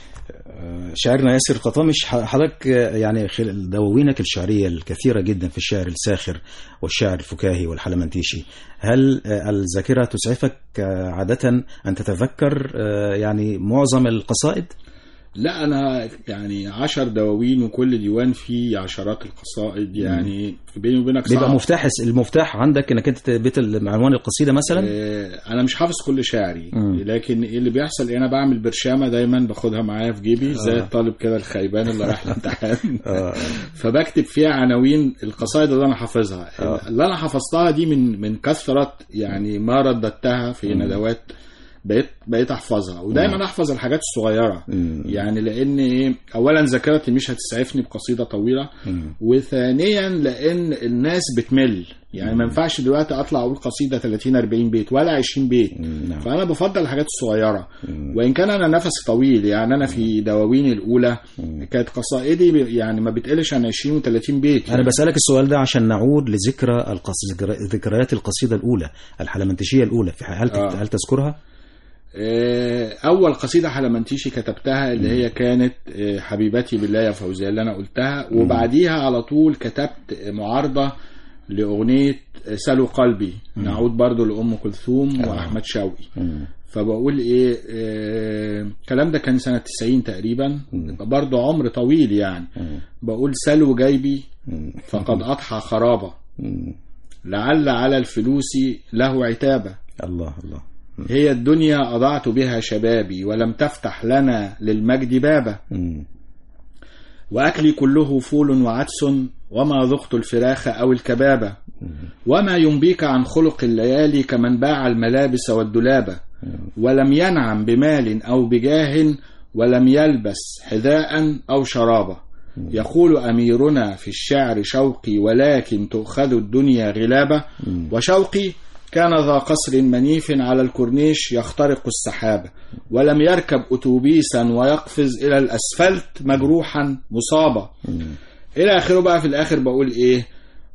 آه، شاعرنا ياسر قطامش ح- حضرتك آه، يعني خلال دواوينك الشعرية الكثيرة جدا في الشعر الساخر والشعر الفكاهي والحلمنتيشي هل آه، الذاكرة تسعفك آه، عادة أن تتذكر آه، يعني معظم القصائد؟ لا أنا يعني عشر دواوين وكل ديوان فيه عشرات القصائد يعني بيني وبينك بيبقى صعب مفتاح المفتاح عندك انك انت تثبت عنوان القصيدة مثلا؟ آه، انا مش حافظ كل شعري مم. لكن اللي بيحصل إيه، انا بعمل برشامه دايما باخدها معايا في جيبي زي آه. الطالب كده الخيبان اللي رايح الامتحان آه. فبكتب فيها عناوين القصائد اللي انا حافظها آه. اللي انا حفظتها دي من من كثره يعني ما رددتها في ندوات بقيت بقيت احفظها ودايما احفظ الحاجات الصغيره مم. يعني لان ايه اولا ذاكرتي مش هتسعفني بقصيده طويله مم. وثانيا لان الناس بتمل يعني ما ينفعش دلوقتي اطلع اقول قصيده 30 40 بيت ولا 20 بيت مم. نعم. فانا بفضل الحاجات الصغيره مم. وان كان انا نفسي طويل يعني انا في دواويني الاولى مم. كانت قصائدي ب- يعني ما بتقلش عن 20 و30 بيت أنا بسألك السؤال ده عشان نعود لذكرى القص... ذكر- ذكريات القصيدة الأولى الحلمنتشية الأولى في هل آه. هل تذكرها؟ آه، اول قصيده حلمنتيشي كتبتها اللي هي كانت آه، حبيبتي بالله يا فوزيه اللي انا قلتها وبعديها على طول كتبت معارضه لاغنيه سلو قلبي نعود برضو لام كلثوم واحمد شوقي مم. فبقول ايه آه، الكلام ده كان سنه 90 تقريبا برضو عمر طويل يعني مم. بقول سلو جيبي مم. فقد اضحى خرابه مم. لعل على الفلوس له عتابه الله الله هي الدنيا أضعت بها شبابي ولم تفتح لنا للمجد بابا مم. وأكلي كله فول وعدس وما ذقت الفراخ أو الكبابة وما ينبيك عن خلق الليالي كمن باع الملابس والدلابة ولم ينعم بمال أو بجاه ولم يلبس حذاء أو شرابة يقول أميرنا في الشعر شوقي ولكن تؤخذ الدنيا غلابة وشوقي كان ذا قصر منيف على الكورنيش يخترق السحابة ولم يركب أتوبيسا ويقفز إلى الأسفلت مجروحا مصابا إلى آخره بقى في الآخر بقول إيه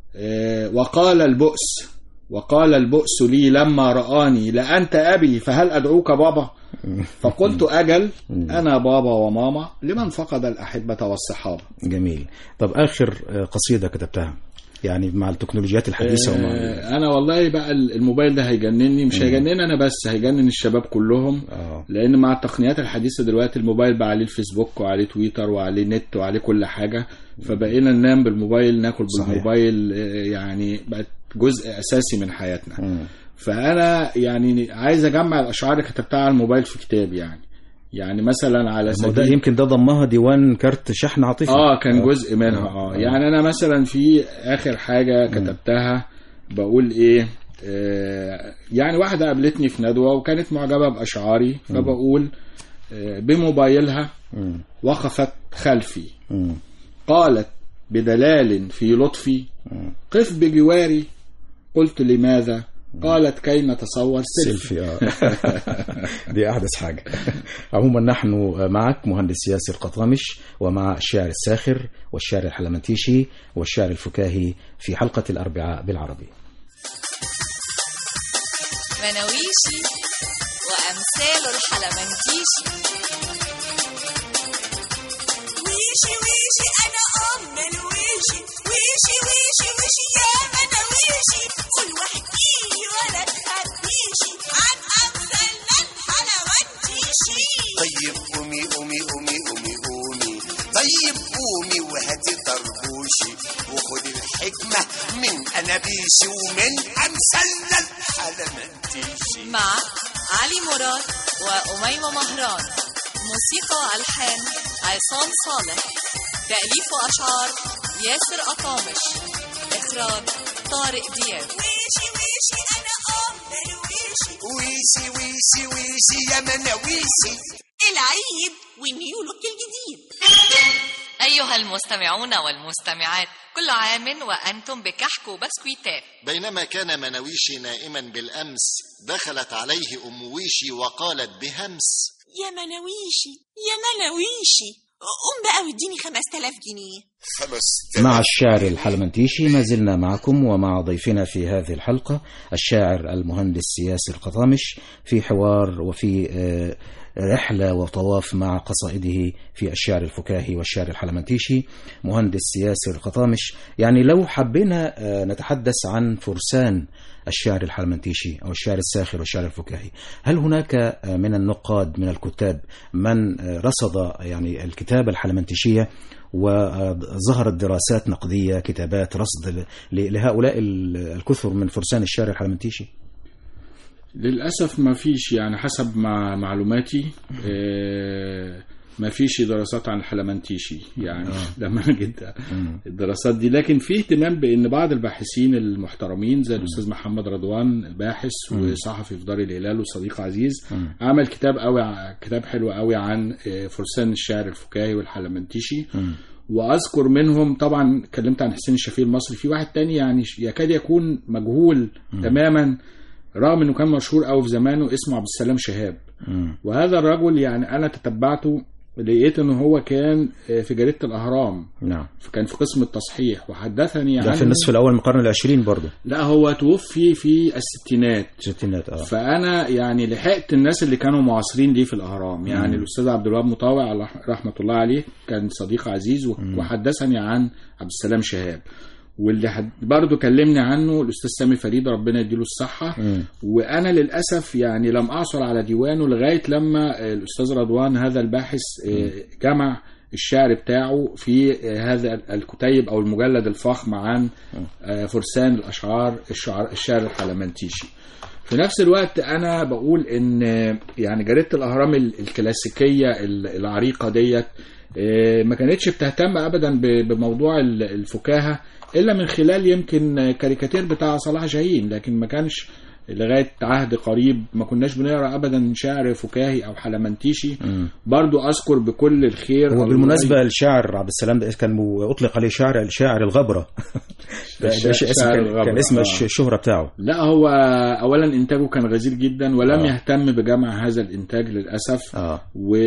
آه وقال البؤس وقال البؤس لي لما رآني لأنت أبي فهل أدعوك بابا فقلت أجل أنا بابا وماما لمن فقد الأحبة والصحابة جميل طب آخر آه، قصيدة كتبتها يعني مع التكنولوجيات الحديثة ومع آه، انا والله بقى الموبايل ده هيجنني مش هيجنني انا بس هيجنن الشباب كلهم آه. لان مع التقنيات الحديثه دلوقتي الموبايل بقى عليه الفيسبوك وعليه تويتر وعليه نت وعليه كل حاجه فبقينا ننام بالموبايل ناكل صحيح. بالموبايل آه، يعني بقت جزء اساسي من حياتنا مم. فانا يعني عايز اجمع الاشعار اللي كتبتها على الموبايل في كتاب يعني يعني مثلا على ما هو ده سبيل يمكن ده ضمها ديوان كارت شحن عاطفي اه كان جزء منها اه يعني انا مثلا في اخر حاجه كتبتها بقول ايه آه يعني واحده قابلتني في ندوه وكانت معجبه باشعاري فبقول آه بموبايلها مم. وقفت خلفي مم. قالت بدلال في لطفي قف بجواري قلت لماذا قالت كي نتصور سيلفي سيلفي اه دي احدث حاجه عموما نحن معك مهندس ياسر قطامش ومع الشاعر الساخر والشاعر الحلمنتيشي والشاعر الفكاهي في حلقه الاربعاء بالعربي مناويشي وأمثال الحلمنكيشي ويشي ويشي أنا أم الويشي ويشي ويشي ويشي يا مناويشي كل واحد فيه ولا تخبيشي عن أمثال الحلمنكيشي طيب قومي قومي قومي قومي قومي طيب قومي وهاتي طربوشي وخد الحكمة من أنابيشي ومن أمثالنا الحلمنتيشي مع علي مراد وأميمة مهران موسيقى وألحان عصام صالح تأليف وأشعار ياسر أطامش إخراج طارق دياب ويشي ويشي أنا أم درويشي ويشي ويشي ويشي يا مناويشي العيد والنيو لوك الجديد أيها المستمعون والمستمعات كل عام وأنتم بكحك وبسكويتات بينما كان مناويشي نائما بالأمس دخلت عليه أم ويشي وقالت بهمس يا مناويشي يا مناويشي قوم بقى واديني 5000 جنيه خمس مع الشاعر الحلمنتيشي ما زلنا معكم ومع ضيفنا في هذه الحلقة الشاعر المهندس ياسر قطامش في حوار وفي آه، رحلة وطواف مع قصائده في الشعر الفكاهي والشعر الحلمنتيشي مهندس ياسر قطامش يعني لو حبينا آه، نتحدث عن فرسان الشعر الحلمنتيشي أو الشعر الساخر والشعر الفكاهي هل هناك آه، من النقاد من الكتاب من آه، رصد يعني الكتابة الحلمنتيشية وظهرت دراسات نقدية كتابات رصد ل- لهؤلاء ال- الكثر من فرسان الشعر الحلمنتيشي للأسف ما فيش يعني حسب مع معلوماتي آه، ما فيش دراسات عن الحلمنتيشي يعني لما انا جيت الدراسات دي لكن في اهتمام بان بعض الباحثين المحترمين زي الاستاذ محمد رضوان الباحث وصحفي في دار الهلال وصديق عزيز عمل كتاب قوي كتاب حلو قوي عن آه، فرسان الشعر الفكاهي والحلمنتيشي واذكر منهم طبعا اتكلمت عن حسين الشفيق المصري في واحد تاني يعني يكاد يكون مجهول تماما رغم انه كان مشهور قوي في زمانه اسمه عبد السلام شهاب وهذا الرجل يعني انا تتبعته لقيت ان هو كان في جريده الاهرام نعم كان في قسم التصحيح وحدثني ده عنه في النصف الأول من القرن العشرين برضه لا هو توفي في الستينات الستينات اه فانا يعني لحقت الناس اللي كانوا معاصرين ليه في الاهرام يعني مم. الاستاذ عبد الوهاب مطاوع على رحمه الله عليه كان صديق عزيز و- وحدثني عن عبد السلام شهاب واللي حد برضه كلمني عنه الاستاذ سامي فريد ربنا يديله الصحه مم. وانا للاسف يعني لم اعثر على ديوانه لغايه لما آه، الاستاذ رضوان هذا الباحث آه، جمع الشعر بتاعه في آه، هذا الكتيب او المجلد الفخم عن آه، فرسان الاشعار الشعر الشعر الحلمنتيشي في نفس الوقت انا بقول ان آه، يعني جريده الاهرام ال- الكلاسيكيه ال- العريقه ديت آه، ما كانتش بتهتم ابدا ب- بموضوع ال- الفكاهه الا من خلال يمكن كاريكاتير بتاع صلاح جاهين لكن ما كانش لغايه عهد قريب ما كناش بنقرا ابدا شعر فكاهي او حلمنتيشي برضو اذكر بكل الخير هو أو بالمناسبة الشاعر عبد السلام ده كان مو- أطلق عليه شاعر الشاعر الغبرة ده, ده الشاعر شيء اسم كان, الغبرة، كان اسم آه. الش- الشهرة بتاعه لا هو اولا انتاجه كان غزير جدا ولم آه. يهتم بجمع هذا الانتاج للاسف اه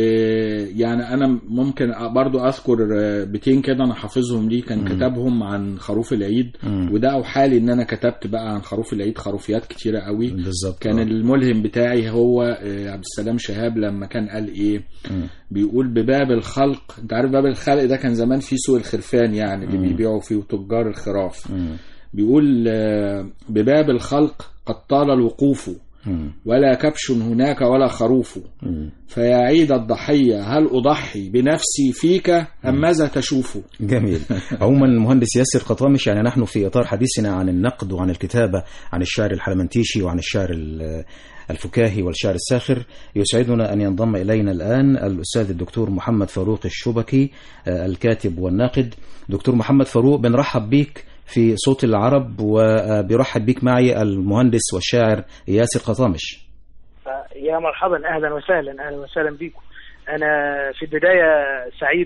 ويعني انا ممكن برضو اذكر بيتين كده انا حافظهم ليه كان كتبهم عن خروف العيد مم. وده اوحالي ان انا كتبت بقى عن خروف العيد خروفيات كتيره قوي بالظبط كان آه. الملهم بتاعي هو آه، عبد السلام شهاب لما كان قال ايه مم. بيقول بباب الخلق انت عارف باب الخلق ده كان زمان فيه سوق الخرفان يعني اللي مم. بيبيعوا فيه تجار الخراف مم. بيقول آه، بباب الخلق قد طال الوقوف مم. ولا كبش هناك ولا خروف مم. فيا عيد الضحية هل أضحي بنفسي فيك أم ماذا تشوف جميل عموما المهندس ياسر قطامش يعني نحن في إطار حديثنا عن النقد وعن الكتابة عن الشعر الحلمنتيشي وعن الشعر ال- الفكاهي والشعر الساخر يسعدنا أن ينضم إلينا الآن الأستاذ الدكتور محمد فاروق الشبكي آه، الكاتب والناقد دكتور محمد فاروق بنرحب بيك في صوت العرب وبيرحب بيك معي المهندس والشاعر ياسر قطامش يا مرحبا اهلا وسهلا اهلا وسهلا بكم انا في البدايه سعيد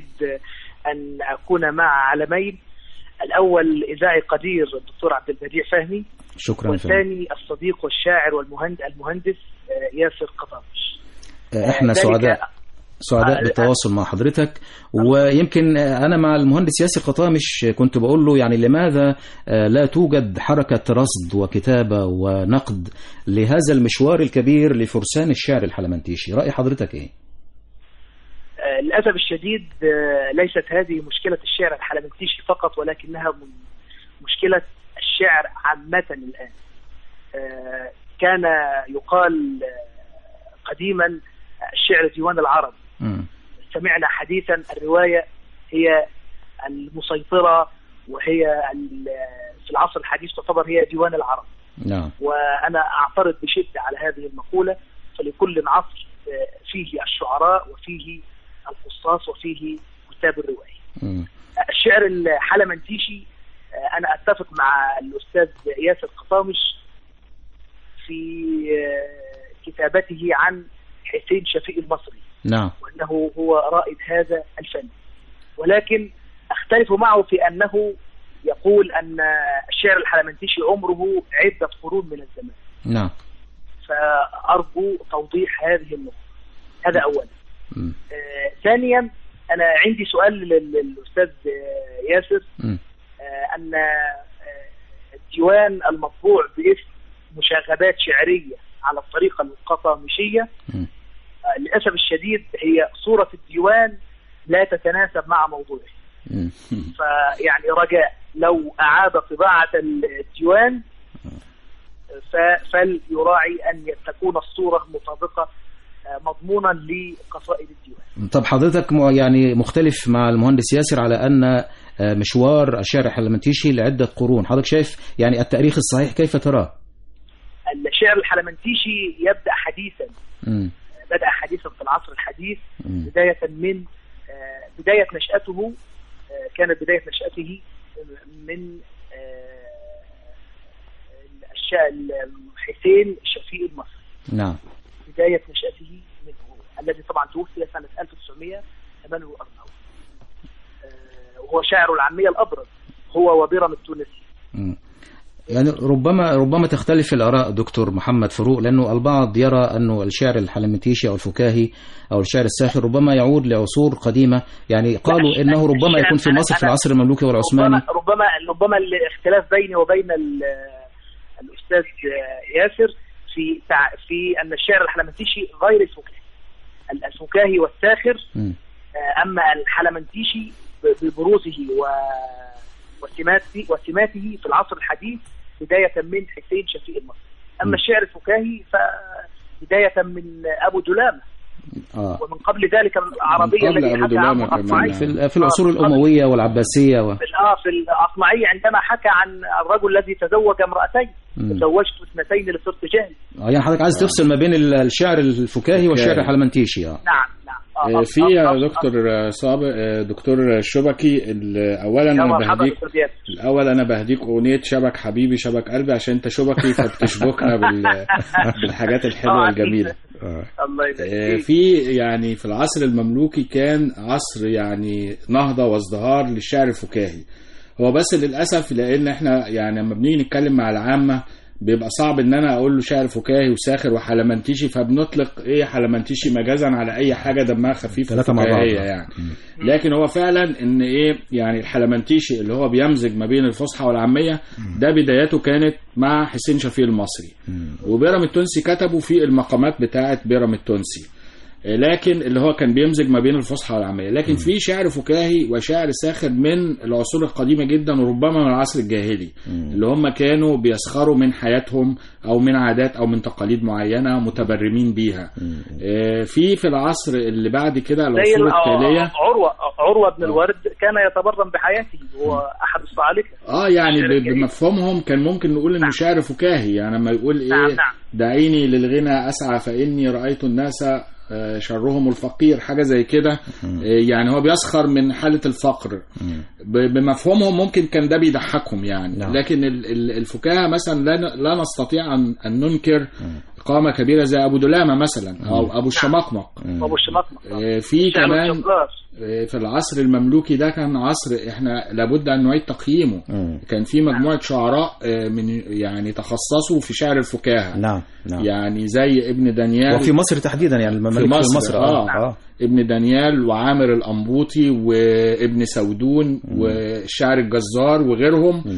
ان اكون مع علمين الاول اذاعي قدير الدكتور عبد البديع فهمي شكرا فندم. والثاني الصديق والشاعر والمهندس المهندس آه، ياسر قطامش آه، احنا ذلك- سعداء سعداء آه، بالتواصل مع حضرتك ويمكن أنا مع المهندس ياسر قطامش كنت بقول له يعني لماذا لا توجد حركة رصد وكتابة ونقد لهذا المشوار الكبير لفرسان الشعر الحلمنتيشي رأي حضرتك إيه؟ آه، للاسف الشديد آه، ليست هذه مشكله الشعر الحلمنتيشي فقط ولكنها م- مشكله الشعر عامه الان آه، كان يقال آه، قديما الشعر ديوان العرب مم. سمعنا حديثا الروايه هي المسيطرة وهي ال- في العصر الحديث تعتبر هي ديوان العرب نعم وأنا أعترض بشدة على هذه المقولة فلكل عصر آه، فيه الشعراء وفيه القصاص وفيه كتاب الرواية مم. الشعر الحلمنتيشي آه، أنا أتفق مع الأستاذ ياسر قطامش في آه، كتابته عن حسين شفيق المصري نعم وأنه هو رائد هذا الفن ولكن أختلف معه في أنه يقول أن الشعر الحلمنتيشي عمره عدة قرون من الزمان نعم فأرجو توضيح هذه النقطة هذا أولا مم. آه، ثانيا أنا عندي سؤال لل- للأستاذ آه، ياسر مم. آه، أن آه، الديوان المطبوع باسم مشاغبات شعرية على الطريقة القطامشية مم. آه، للأسف الشديد هي صورة الديوان لا تتناسب مع موضوعه مم. فيعني رجاء لو أعاد طباعة الديوان ف- فليراعي أن تكون الصورة مطابقة آه، مضمونا لقصائد الديوان طب حضرتك م- يعني مختلف مع المهندس ياسر على أن آه، مشوار الشارع الحلمنتيشي لعدة قرون حضرتك شايف يعني التاريخ الصحيح كيف تراه الشعر الحلمنتيشي يبدأ حديثا مم. بدأ حديثا في العصر الحديث مم. بداية من آه، بداية نشأته آه، كانت بداية نشأته من آه، الش- حسين شفيق المصري نعم بداية نشأته منه هو الذي طبعا توفي سنة 1948 آه، وهو شاعر العامية الأبرز هو وبيرم التونسي مم. يعني ربما ربما تختلف الآراء دكتور محمد فاروق لأنه البعض يرى أنه الشعر الحلمتيشي أو الفكاهي أو الشعر الساخر ربما يعود لعصور قديمة يعني قالوا إنه ربما يكون في مصر في العصر المملوكي والعثماني ربما ربما ربما الاختلاف بيني وبين ال- الأستاذ آه، ياسر في تع- في أن الشعر الحلمنتيشي غير الفكاهي ال- الفكاهي والساخر مم. آه، أما الحلمنتيشي ب- ببروزه و وسماته وسماته في العصر الحديث بداية من حسين شفيق المصري أما الشعر الفكاهي فبداية من أبو دلامة آه. ومن قبل ذلك العربية قبل التي أبو حكى دلامة عنه كمان. أصمعي في ال- في العصور الأموية والعباسية و... في ال- اه في الاصمعي عندما حكى عن الرجل الذي تزوج امرأتين مم. تزوجت اثنتين لصرت جاهل آه، يعني حضرتك عايز تفصل ما بين ال- الشعر الفكاهي والشعر الحلمنتيشي آه. نعم نعم آه، آه، آه، في آه، يا آه، دكتور آه، صابر آه، دكتور شبكي ال- اولا يا انا مرحبا بهديك دكتور زياد. الاول انا بهديك اغنيه شبك حبيبي شبك قلبي عشان انت شبكي فبتشبكنا بال... بالحاجات الحلوه آه، الجميله الله يبارك آه، فيك. في يعني في العصر المملوكي كان عصر يعني نهضة وازدهار للشعر الفكاهي هو بس للأسف لأن احنا يعني لما بنيجي نتكلم مع العامة بيبقى صعب ان انا اقول له شعر فكاهي وساخر وحلمنتيشي فبنطلق ايه حلمنتيشي مجازا على اي حاجه دمها خفيف ثلاثة مع بعض. فكاهية يعني لكن هو فعلا ان ايه يعني الحلمنتيشي اللي هو بيمزج ما بين الفصحى والعاميه ده بداياته كانت مع حسين شفيق المصري وبيرم التونسي كتبوا في المقامات بتاعه بيرم التونسي آه، لكن اللي هو كان بيمزج ما بين الفصحى والعاميه لكن في شعر فكاهي وشعر ساخر من العصور القديمه جدا وربما من العصر الجاهلي اللي هم كانوا بيسخروا من حياتهم او من عادات او من تقاليد معينه متبرمين بيها آه، في في العصر اللي بعد كده زي العصور ال- آه، التاليه عروة عروة بن الورد كان يتبرم بحياته هو أحد الصعالكة اه يعني الشعر ب- الجاهلي. بمفهومهم كان ممكن نقول انه شعر فكاهي يعني لما يقول ايه نعم، نعم. دعيني للغنى اسعى فاني رايت الناس آه، شرهم الفقير حاجه زي كده آه، يعني هو بيسخر من حاله الفقر ب- بمفهومهم ممكن كان ده بيضحكهم يعني نعم. لكن ال- ال- الفكاهه مثلا لا ن- لا نستطيع ان أن ننكر قامه كبيره زي ابو دلامه مثلا او ابو الشمقمق أبو الشمقمق آه، في شعر كمان الجبار. في العصر المملوكي ده كان عصر احنا لابد ان نعيد تقييمه مم. كان في مجموعه شعراء آه، من يعني تخصصوا في شعر الفكاهه نعم نعم يعني زي ابن دانيال وفي مصر تحديدا يعني الممالك في مصر, مصر آه. آه. آه. ابن دانيال وعامر الأنبوطي وابن سودون والشاعر الجزار وغيرهم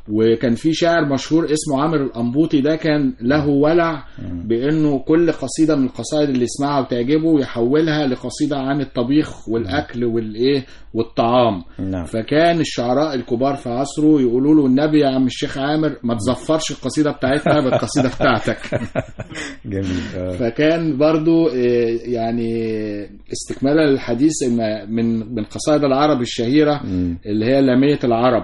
وكان في شاعر مشهور اسمه عامر الأنبوطي ده كان له ولع بأنه كل قصيدة من القصائد اللي يسمعها وتعجبه يحولها لقصيدة عن الطبيخ والأكل والإيه والطعام نعم. فكان الشعراء الكبار في عصره يقولوا له النبي يا عم الشيخ عامر ما تزفرش القصيدة بتاعتنا بالقصيدة بتاعتك جميل آه. فكان برضو آه، يعني استكمالا للحديث ان من من قصائد العرب الشهيره اللي هي لاميه العرب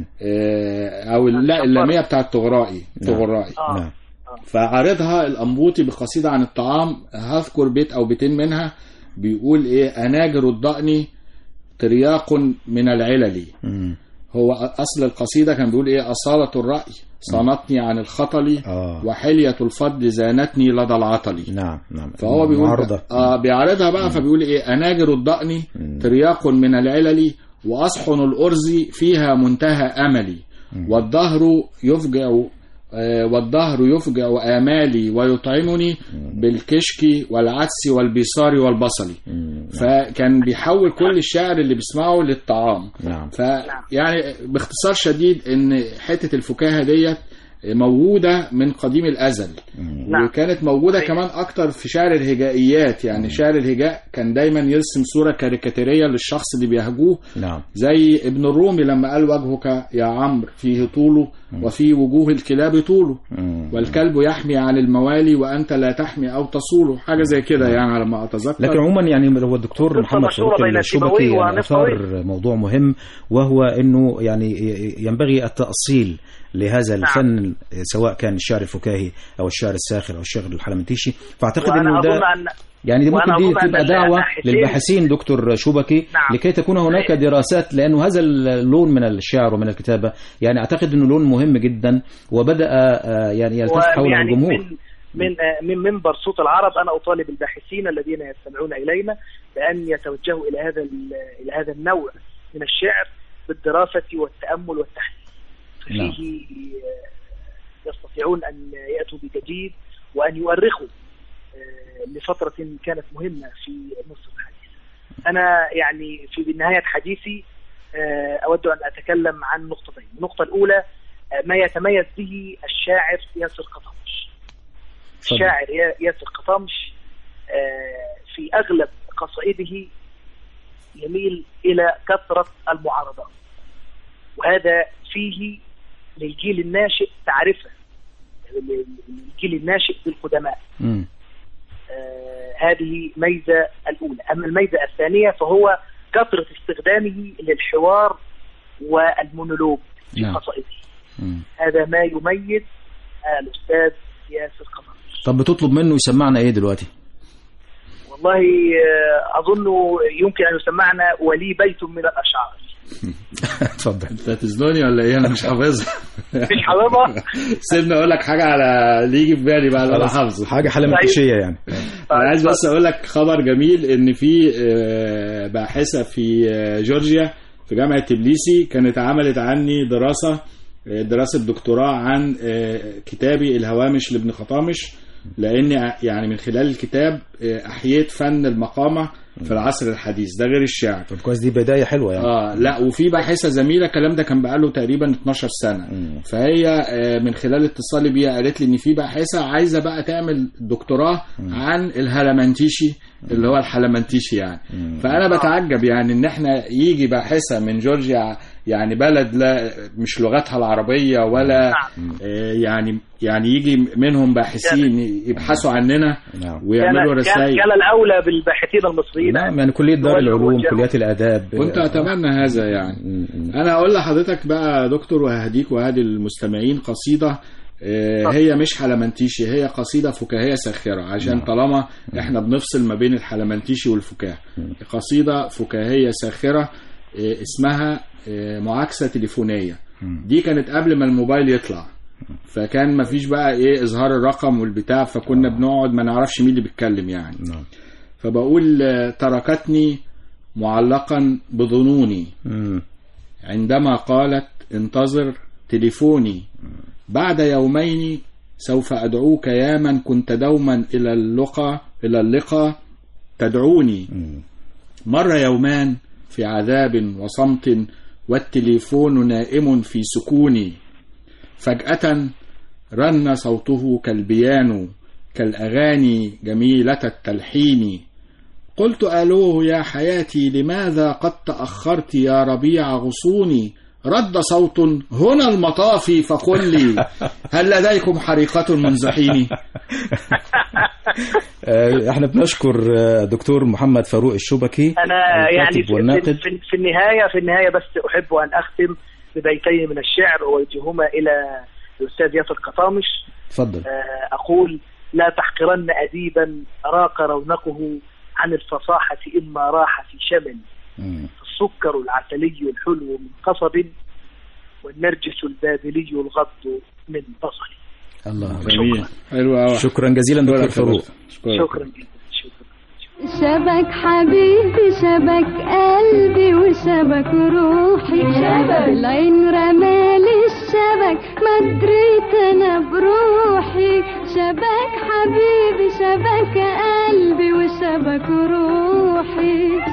آه، او لا اللاميه بتاعت طغرائي طغرائي نعم فعارضها الأنبوطي بقصيدة عن الطعام هذكر بيت أو بيتين منها بيقول إيه أناجر الضأن ترياق من العلل مم. هو أصل القصيدة كان بيقول إيه أصالة الرأي صانتني عن الخطل آه. وحلية الفضل زانتني لدى العطل نعم نعم فهو بيقول معارضة. آه بيعرضها بقى فبيقول ايه اناجر الضأن ترياق من العلل واصحن الارز فيها منتهى املي والدهر يفجع آه، والدهر يفجع آمالي ويطعمني بالكشك والعدس والبيصار والبصل فكان بيحول كل الشعر اللي بيسمعه للطعام نعم فيعني باختصار شديد ان حتة الفكاهة ديت موجودة من قديم الأزل نعم. وكانت موجودة كمان أكتر في شعر الهجائيات يعني شعر الهجاء كان دايما يرسم صورة كاريكاتيرية للشخص اللي بيهجوه نعم زي ابن الرومي لما قال وجهك يا عمرو فيه طوله وفي وجوه الكلاب طوله والكلب يحمي عن الموالي وأنت لا تحمي أو تصوله حاجة زي كده يعني على ما أتذكر لكن عموما يعني هو الدكتور محمد مشهورة فاروق بين الشبكي سيبويه يعني ونفوي. اثار موضوع مهم وهو انه يعني ينبغي التاصيل لهذا الفن سواء كان الشعر الفكاهي او الشعر الساخر او الشعر الحلمنتيشي فاعتقد وأنا انه ده أظن أن يعني دي ممكن وأنا دي أظن أن تبقى دعوه الباحثين- للباحثين دكتور شبكي نعم. لكي تكون هناك صحيح. دراسات لانه هذا اللون من الشعر ومن الكتابه يعني اعتقد انه لون مهم جدا وبدا آه، يعني يلتف حول ويعني الجمهور من من آه، من منبر صوت العرب انا اطالب الباحثين الذين يستمعون الينا بان يتوجهوا الى هذا ال- الى هذا النوع من الشعر بالدراسه والتامل والتحليل نعم. فيه آه، يستطيعون ان ياتوا بجديد وان يؤرخوا آه، لفتره كانت مهمه في مصر الحديثه. انا يعني في نهايه حديثي آه، اود ان اتكلم عن نقطتين، النقطه الاولى آه، ما يتميز به الشاعر ياسر قطامش. اتفضل. الشاعر يا- ياسر قطامش آه، في اغلب قصائده يميل الى كثره المعارضات. وهذا فيه للجيل الناشئ تعرفه للجيل الناشئ بالقدماء مم. آه، هذه ميزة الأولى أما الميزة الثانية فهو كثرة استخدامه للحوار والمونولوج في نعم. قصائده مم. هذا ما يميز الأستاذ ياسر قمر طب بتطلب منه يسمعنا ايه دلوقتي والله آه، أظن يمكن أن يسمعنا ولي بيت من الأشعار اتفضل انت هتزنوني ولا ايه انا مش حافظها مش حافظها سيبني اقول لك حاجه على اللي يجي في بالي بقى اللي انا خلاص. حافظه حاجه حلمتشيه يعني انا عايز بس اقول لك خبر جميل ان في آه، باحثه في آه، جورجيا في جامعه تبليسي كانت عملت عني دراسه آه، دراسه دكتوراه عن آه، كتابي الهوامش لابن خطامش لاني يعني من خلال الكتاب آه، احييت فن المقامه في العصر الحديث ده غير الشعر طب كويس دي بدايه حلوه يعني اه لا وفي باحثه زميله الكلام ده كان بقاله تقريبا 12 سنه فهي آه، من خلال اتصالي بيها قالت لي ان في باحثه عايزه بقى تعمل دكتوراه عن الهلمنتيشي اللي هو الحلمنتيشي يعني فانا بتعجب يعني ان احنا يجي باحثه من جورجيا يعني بلد لا مش لغتها العربيه ولا آه، يعني يعني يجي منهم باحثين يبحثوا عننا ويعملوا كان, كان, رسائل كان الأولى بالباحثين المصريين نعم يعني كليه دار يوجهوا- العلوم يوجهوا. كليات الاداب كنت اتمنى هذا يعني انا هقول لحضرتك بقى يا دكتور وهديك وهدي المستمعين قصيده آه، هي مش حلمنتيشي هي قصيده فكاهيه ساخره عشان طالما احنا بنفصل ما بين الحلمنتيشي والفكاهه قصيده فكاهيه ساخره آه، اسمها آه، معاكسه تليفونيه دي كانت قبل ما الموبايل يطلع فكان ما فيش بقى ايه اظهار الرقم والبتاع فكنا بنقعد ما نعرفش مين اللي بيتكلم يعني فبقول آه، تركتني معلقا بظنوني عندما قالت انتظر تليفوني بعد يومين سوف أدعوك يا من كنت دوما إلى اللقاء إلى اللقاء تدعوني مر يومان في عذاب وصمت والتليفون نائم في سكوني فجأة رن صوته كالبيانو كالأغاني جميلة التلحين قلت ألوه يا حياتي لماذا قد تأخرت يا ربيع غصوني رد صوت هنا المطافي فقل لي هل لديكم حريقة منذ حين آه، احنا بنشكر آه، دكتور محمد فاروق الشبكي انا يعني الكاتب في, والناقد في, في, في النهايه في النهايه بس احب ان اختم ببيتين من الشعر اوجههما الى الاستاذ ياسر قطامش اتفضل آه، اقول لا تحقرن اديبا راق رونقه عن الفصاحه اما راح في شمل السكر العسلي الحلو من قصب والنرجس البابلي الغض من بصل الله جميل حلو أوي شكرا جزيلا دكتور فاروق شكرا شبك حبيبي شبك قلبي وشبك روحي شبك العين رمالي الشبك ما دريت انا بروحي شبك حبيبي شبك قلبي وشبك روحي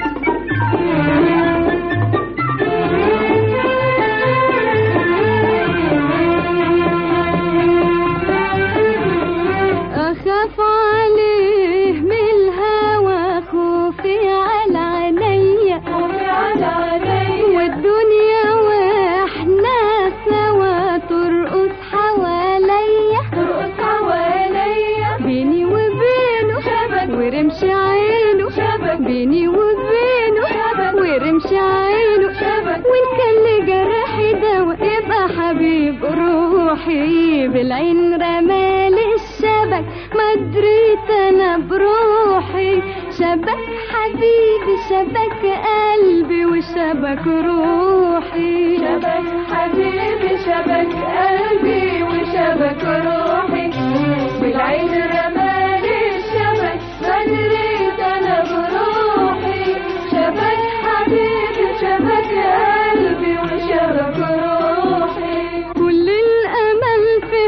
أخاف عليه من الهوى خوفي على عينيا خوفي على عينيا والدنيا واحنا سوا ترقص حواليا ترقص حواليا بيني وبينه شبك ورمش عينه شبك بيني وبينه شبك ورمش عينه شبك وان كان لجرحي دوا يبقى حبيب روحي بالعين رمالي الشبك ما دريت انا بروحي شبك حبيبي شبك قلبي وشبك روحي شبك حبيبي شبك قلبي وشبك روحي بالعين رمالي الشبك ما دريت انا بروحي شبك حبيبي شبك قلبي وشبك روحي كل الامل في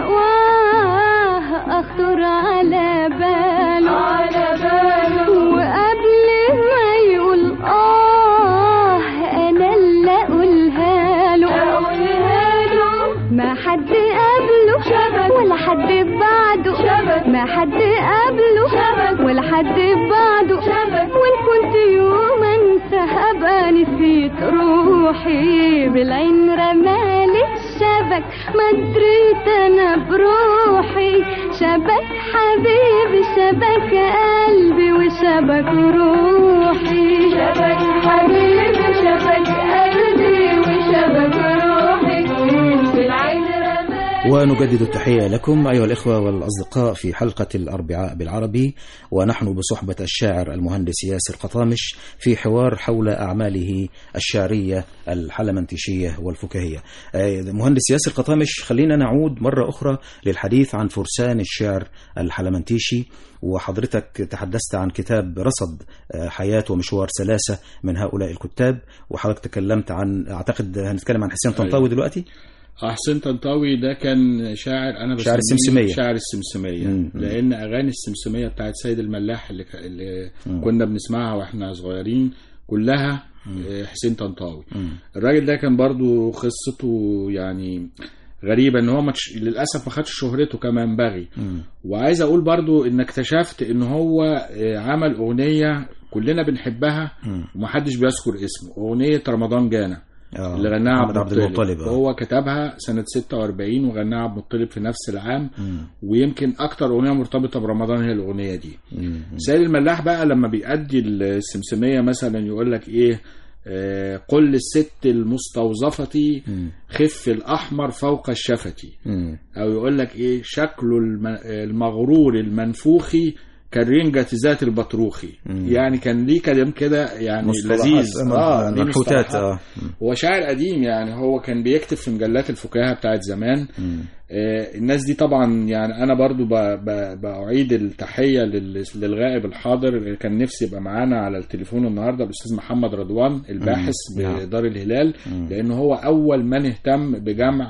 هواه اخطر على باله على باله وقبل ما يقول اه انا اللي اقولها له اقولها له ما حد قبله شبك ولا حد بعده شبك ما حد قبله شبك ولا حد بعده شبك وان كنت يوم انسى ابقى نسيت روحي بالعين رمالي الشبك ما دريت انا بروحي شبك حبيبي شبك قلبي وشبك روحي شبك حبيبي شبك قلبي وشبك روحي بالعين رمالي ونجدد التحية لكم أيها الإخوة والأصدقاء في حلقة الأربعاء بالعربي ونحن بصحبة الشاعر المهندس ياسر قطامش في حوار حول أعماله الشعرية الحلمنتيشية والفكاهية آه، مهندس ياسر قطامش خلينا نعود مرة أخرى للحديث عن فرسان الشعر الحلمنتيشي وحضرتك تحدثت عن كتاب رصد آه، حياة ومشوار سلاسة من هؤلاء الكتاب وحضرتك تكلمت عن أعتقد هنتكلم عن حسين طنطاوي دلوقتي آه، حسين طنطاوي ده كان شاعر انا شاعر بسميه السمسمية. شاعر السمسميه مم. لان اغاني السمسميه بتاعت سيد الملاح اللي, ك... اللي مم. كنا بنسمعها واحنا صغيرين كلها آه، حسين طنطاوي مم. الراجل ده كان برضو قصته يعني غريبة ان هو متش... للأسف ما خدش شهرته كما ينبغي مم. وعايز اقول برضو ان اكتشفت ان هو آه، عمل اغنية كلنا بنحبها مم. ومحدش بيذكر اسمه اغنية رمضان جانا آه، اللي غناها محمد عبد عبد المطلب المطلب، آه. وهو كتبها سنة 46 وغناها عبد المطلب في نفس العام مم. ويمكن اكتر اغنية مرتبطة برمضان هي الاغنية دي مم. سيد الملاح بقى لما بيأدي السمسمية مثلا يقول لك ايه آه، قل للست المستوظفة مم. خف الأحمر فوق الشفة مم. أو يقول لك إيه شكل الم- المغرور المنفوخي كالرنجة ذات البطروخي مم. يعني كان ليه كلام كده يعني مصطلحات، لذيذ آه، ليه منحوتات، مصطلحات. آه. مم. هو شاعر قديم يعني هو كان بيكتب في مجلات الفكاهة بتاعت زمان مم. آه، الناس دي طبعا يعني انا برضو ب- ب- باعيد التحيه لل- للغائب الحاضر كان نفسي يبقى معانا على التليفون النهارده الاستاذ محمد رضوان الباحث مم. نعم. بدار الهلال مم. لانه هو اول من اهتم بجمع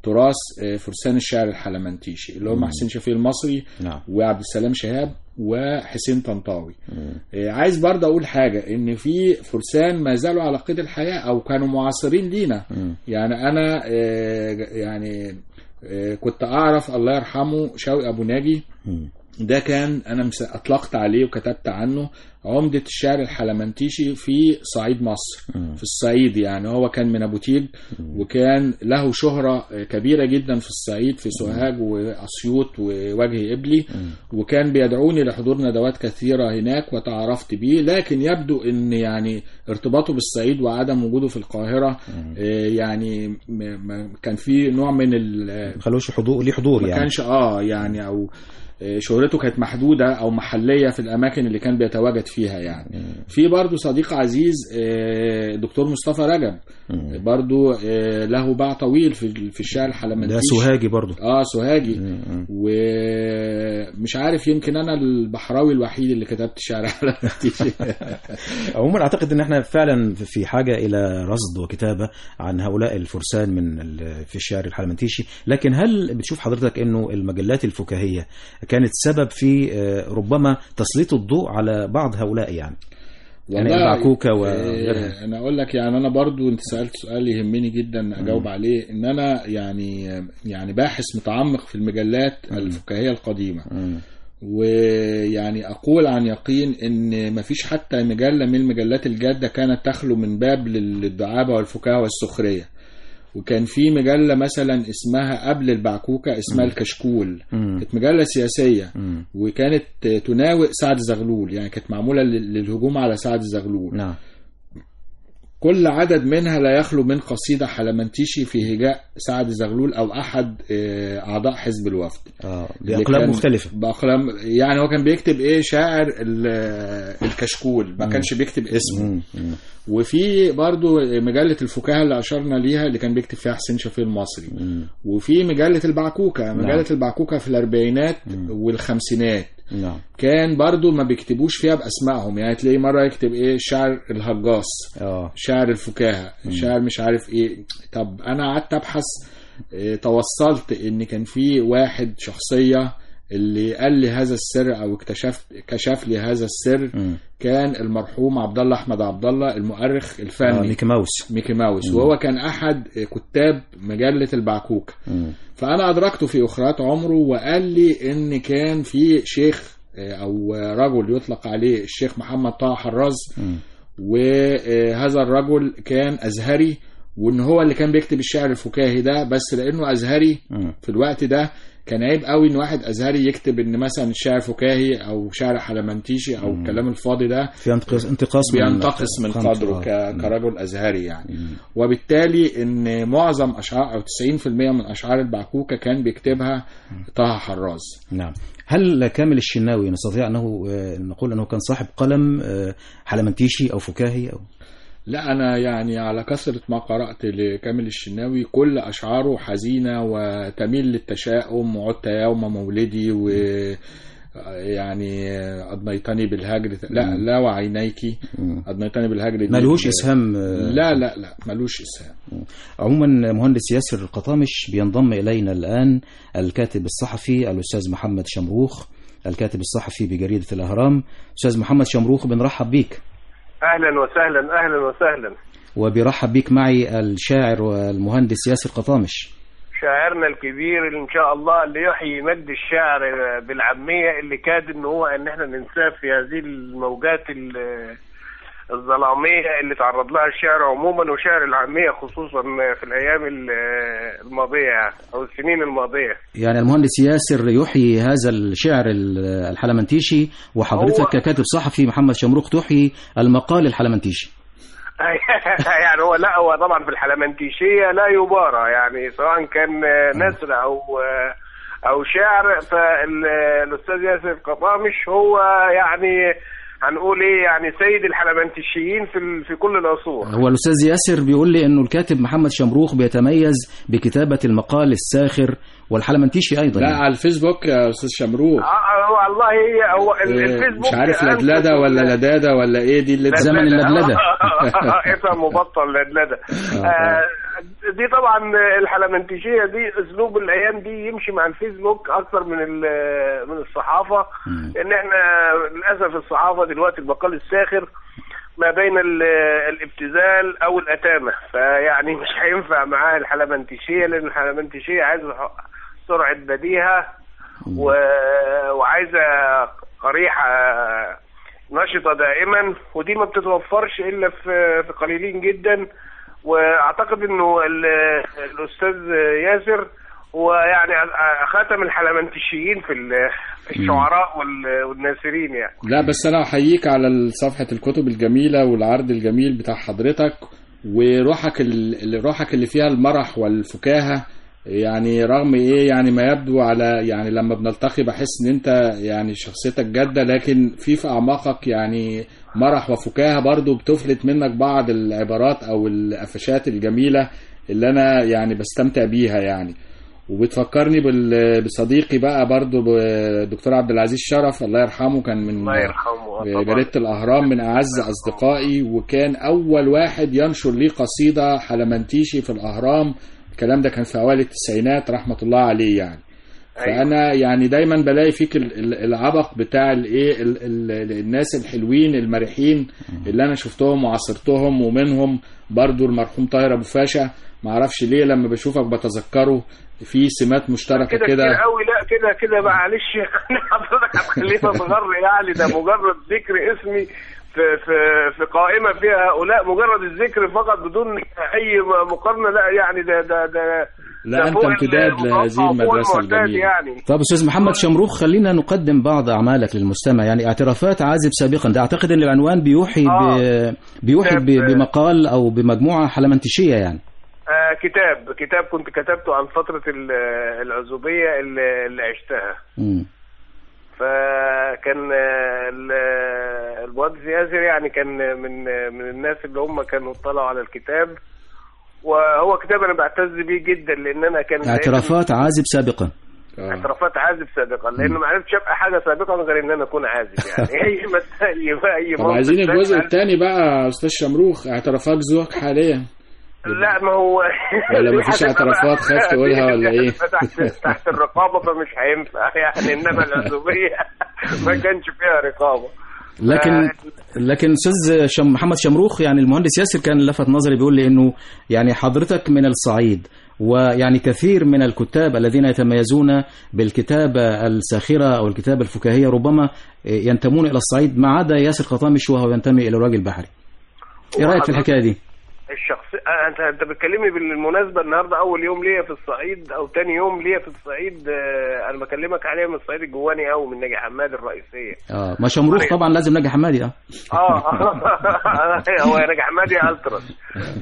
تراث آه، فرسان الشعر الحلمنتيشي اللي هم مم. حسين شفيق المصري نعم وعبد السلام شهاب وحسين طنطاوي آه، عايز برضه اقول حاجه ان في فرسان ما زالوا على قيد الحياه او كانوا معاصرين لينا يعني انا آه، يعني آه، كنت اعرف الله يرحمه شوقي ابو ناجي ده كان انا مس- اطلقت عليه وكتبت عنه عمدة الشعر الحلمنتيشي في صعيد مصر في الصعيد يعني هو كان من ابو تيج وكان له شهرة كبيرة جدا في الصعيد في سوهاج واسيوط ووجه قبلي وكان بيدعوني لحضور ندوات كثيرة هناك وتعرفت بيه لكن يبدو ان يعني ارتباطه بالصعيد وعدم وجوده في القاهرة آه، يعني م- م- كان في نوع من ال خلوش حضور ليه حضور ما يعني كانش اه يعني او آه، شهرته كانت محدودة أو محلية في الأماكن اللي كان بيتواجد فيها يعني في برضو صديق عزيز آه، الدكتور مصطفى رجب برضو آه، له باع طويل في في الشعر الحلمنتيشي ده سوهاجي برضو اه سوهاجي ومش عارف يمكن انا البحراوي الوحيد اللي كتبت شعر حلمنتيشي عموما اعتقد ان احنا فعلا في حاجه الى رصد وكتابه عن هؤلاء الفرسان من ال- في الشعر الحلمنتيشي لكن هل بتشوف حضرتك انه المجلات الفكاهيه كانت سبب في آه، ربما تسليط الضوء على بعض هؤلاء يعني يعني والله، البعكوكه آه، وغيرها انا اقول لك يعني انا برضو انت سالت سؤال يهمني جدا اجاوب عليه ان انا يعني يعني باحث متعمق في المجلات الفكاهيه القديمه ويعني اقول عن يقين ان مفيش حتى مجله من المجلات الجاده كانت تخلو من باب للدعابه والفكاهه والسخريه وكان في مجلة مثلا اسمها قبل البعكوكة اسمها الكشكول كانت مجلة سياسية وكانت تناوئ سعد زغلول يعني كانت معمولة لل- للهجوم على سعد زغلول نعم كل عدد منها لا يخلو من قصيدة حلمنتيشي في هجاء سعد زغلول أو أحد آه، أعضاء حزب الوفد اه اللي باقلام كان- مختلفه بأقلام يعني هو كان بيكتب إيه شاعر ال- الكشكول ما كانش بيكتب اسمه وفي برضو مجلة الفكاهة اللي أشرنا ليها اللي كان بيكتب فيها حسين شفيق المصري وفي مجلة البعكوكة مجلة البعكوكة في الأربعينات والخمسينات نعم كان برضو ما بيكتبوش فيها بأسمائهم يعني تلاقي مرة يكتب إيه شعر الهجاص اه شعر الفكاهة شعر مش عارف إيه طب أنا قعدت أبحث إيه توصلت إن كان في واحد شخصية اللي قال لي هذا السر او اكتشف كشف لي هذا السر كان المرحوم عبد الله احمد عبد الله المؤرخ الفني آه ميكي ماوس ميكي ماوس مم. وهو كان احد كتاب مجله البعكوك فانا ادركته في اخرات عمره وقال لي ان كان في شيخ آه، او رجل يطلق عليه الشيخ محمد طه حراز وهذا الرجل كان ازهري وان هو اللي كان بيكتب الشعر الفكاهي ده بس لانه ازهري في الوقت ده كان عيب قوي ان واحد ازهري يكتب ان مثلا الشعر فكاهي او شعر حلمنتيشي او الكلام الفاضي ده في انتقاص انتقاص من بينتقص من خمسة. قدره آه. ك- كرجل ازهري يعني وبالتالي ان معظم اشعار او 90% من اشعار البعكوكه كان بيكتبها طه حراز نعم هل كامل الشناوي نستطيع انه آه، نقول انه كان صاحب قلم آه، حلمنتيشي او فكاهي او لا انا يعني على كثره ما قرات لكامل الشناوي كل اشعاره حزينه وتميل للتشاؤم وعدت يوم مولدي و يعني أضنيتني بالهجر لا لا وعينيك أضنيتني بالهجر دي- ملهوش اسهام آه، لا لا لا ملوش اسهام عموما مهندس ياسر القطامش بينضم الينا الان الكاتب الصحفي الاستاذ محمد شمروخ الكاتب الصحفي بجريده الاهرام استاذ محمد شمروخ بنرحب بيك اهلا وسهلا اهلا وسهلا وبيرحب بيك معي الشاعر والمهندس ياسر قطامش شاعرنا الكبير اللي ان شاء الله اللي يحيي مجد الشعر بالعاميه اللي كاد ان هو ان احنا ننساه في هذه الموجات ال- الظلاميه اللي تعرض لها الشعر عموما وشعر العاميه خصوصا في الايام ال- الماضيه يعني او السنين الماضيه يعني المهندس ياسر يحيي هذا الشعر ال- الحلمنتيشي وحضرتك هو- ككاتب صحفي محمد شمروخ تحيي المقال الحلمنتيشي يعني هو لا هو طبعا في الحلمنتيشيه لا يبارى يعني سواء كان نثر او او شعر فالاستاذ ياسر قطامش هو يعني هنقول ايه يعني سيد الحلمنتيشيين في ال- في كل العصور هو الأستاذ ياسر بيقول لي أنه الكاتب محمد شمروخ بيتميز بكتابة المقال الساخر والحلمنتيشي أيضا لا على الفيسبوك يا أستاذ شمروخ آه، آه، هو والله هو ال- إيه، الفيسبوك مش عارف أنت- لدلدة ولا لدادة ولا ايه دي اللي لدلدة. اسم مبطل لدلدة آه، دي طبعا الحلمنتشيه دي اسلوب الايام دي يمشي مع الفيسبوك اكتر من ال- من الصحافه لان احنا للاسف الصحافه دلوقتي المقال الساخر ما بين ال- الابتذال او الاتامه فيعني مش هينفع معاه الحلمنتشيه لان الحلمنتشيه عايزه سرعه بديهه و... وعايزه قريحه نشطه دائما ودي ما بتتوفرش الا في في قليلين جدا واعتقد انه ال- الاستاذ ياسر هو يعني خاتم الحلمنتشيين في ال- في الشعراء وال- والناثرين يعني لا بس انا احييك على صفحه الكتب الجميله والعرض الجميل بتاع حضرتك وروحك ال- روحك اللي فيها المرح والفكاهه يعني رغم ايه يعني ما يبدو على يعني لما بنلتقي بحس ان انت يعني شخصيتك جاده لكن في في اعماقك يعني مرح وفكاهه برضو بتفلت منك بعض العبارات او القفشات الجميله اللي انا يعني بستمتع بيها يعني وبتفكرني بال- بصديقي بقى برضو بدكتور عبد العزيز شرف الله يرحمه كان من الله يرحمه طبعا جريدة الأهرام من أعز أصدقائي وكان أول واحد ينشر لي قصيدة حلمنتيشي في الأهرام الكلام ده كان في أوائل التسعينات رحمة الله عليه يعني فأنا يعني دايما بلاقي فيك ال- ال- العبق بتاع الإيه ال- ال- الناس الحلوين المرحين اللي أنا شفتهم وعاصرتهم ومنهم برضو المرحوم طاهر أبو فاشا معرفش ليه لما بشوفك بتذكره في سمات مشتركة كده كده كتير قوي لا كده كده معلش يعني حضرتك هتخلينا نغر يعني ده مجرد ذكر اسمي في في في قائمه فيها هؤلاء مجرد الذكر فقط بدون اي مقارنه لا يعني ده ده ده لا ده أنت فوق امتداد المتوقع لهذه وفوق المدرسة المعتاد الجميلة يعني طب استاذ محمد شمروخ خلينا نقدم بعض اعمالك للمستمع يعني اعترافات عازب سابقا ده اعتقد ان العنوان بيوحي ب... بيوحي ب... كتاب- بمقال او بمجموعه حلمنتشيه يعني آه كتاب كتاب كنت كتبته عن فتره ال- العزوبيه اللي, اللي عشتها مم. فكان آه، ال- المهندس ياسر يعني كان من من الناس اللي هم كانوا اطلعوا على الكتاب وهو كتاب انا بعتز بيه جدا لان انا كان اعترافات عازب سابقا اعترافات عازف سابقا لان ما عرفتش ابقى حاجه سابقا غير ان انا اكون عازف يعني اي مسائل بقى اي طب موقف عايزين تاني الجزء عازف. الثاني بقى يا استاذ شمروخ اعترافات ذوقك حاليا لا ما هو ولا دي مفيش هتبقى اعترافات بقى- خايف تقولها ولا دي ايه؟ هتبقى تحت تحت الرقابه فمش هينفع يعني انما العزوبيه ما كانش فيها رقابه لكن لكن استاذ شم محمد شمروخ يعني المهندس ياسر كان لفت نظري بيقول لي انه يعني حضرتك من الصعيد ويعني كثير من الكتاب الذين يتميزون بالكتابة الساخرة أو الكتابة الفكاهية ربما ينتمون إلى الصعيد ما عدا ياسر قطامش وهو ينتمي إلى الراجل البحري إيه رأيك في الحكاية دي؟ الشخص آه، انت انت بتكلمني بالمناسبه النهارده اول يوم ليا في الصعيد او تاني يوم ليا في الصعيد آه، انا بكلمك عليها من الصعيد الجواني قوي من ناجي حماد الرئيسيه آه ما شمروخ طبعا لازم نجي حمادي اه اه هو ناجي حمادي التراس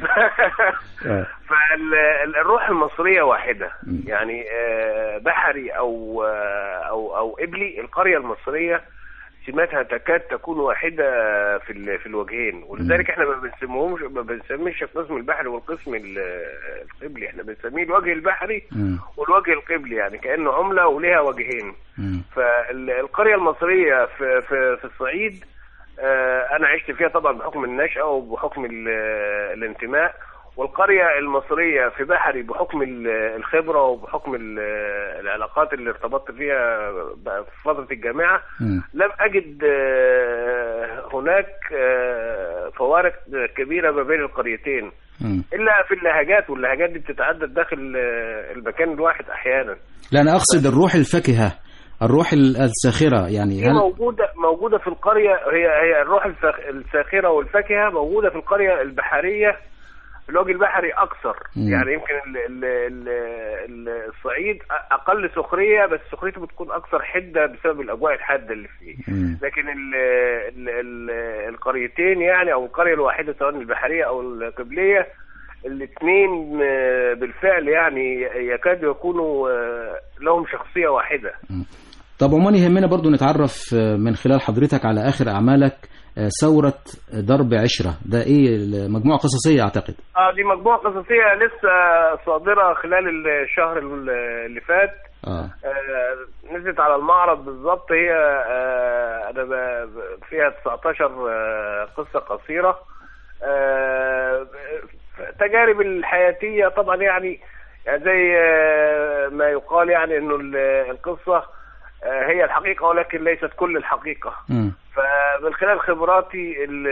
فالروح المصريه واحده يعني آه، بحري او آه، او او قبلي القريه المصريه سماتها تكاد تكون واحده في ال- في الوجهين ولذلك احنا ما بنسميهمش ما بنسميش القسم البحري والقسم ال- القبلي احنا بنسميه الوجه البحري والوجه القبلي يعني كانه عمله وليها وجهين فالقريه المصريه في في في الصعيد آه، انا عشت فيها طبعا بحكم النشأة وبحكم ال- الانتماء والقرية المصرية في بحري بحكم ال- الخبرة وبحكم ال- العلاقات اللي ارتبطت فيها بقى في فترة الجامعة لم أجد آه، هناك آه، فوارق كبيرة ما بين القريتين إلا في اللهجات واللهجات دي بتتعدد داخل آه، المكان الواحد أحيانا لا أنا أقصد الروح الفكهة الروح ال- الساخرة يعني دي هل موجودة موجودة في القرية هي هي الروح الفاخ- الساخرة والفاكهة موجودة في القرية البحرية الوجه البحري أكثر مم. يعني يمكن ال ال ال ال الصعيد أ- أقل سخرية بس سخريته بتكون أكثر حدة بسبب الأجواء الحادة اللي فيه لكن ال ال ال القريتين يعني أو القرية الواحدة سواء البحرية أو القبلية الاثنين آه، بالفعل يعني يكادوا يكونوا آه، لهم شخصية واحدة طب عموما يهمنا برضو نتعرف آه، من خلال حضرتك على آخر أعمالك آه، ثورة درب عشرة ده إيه مجموعة قصصية أعتقد اه دي مجموعة قصصية لسه صادرة خلال الشهر اللي فات آه. آه نزلت على المعرض بالظبط هي آه انا ب- ب- فيها 19 آه قصة قصيرة آه التجارب الحياتيه طبعا يعني يعني زي آه، ما يقال يعني انه ال- القصه آه، هي الحقيقه ولكن ليست كل الحقيقه مم. فمن خلال خبراتي ال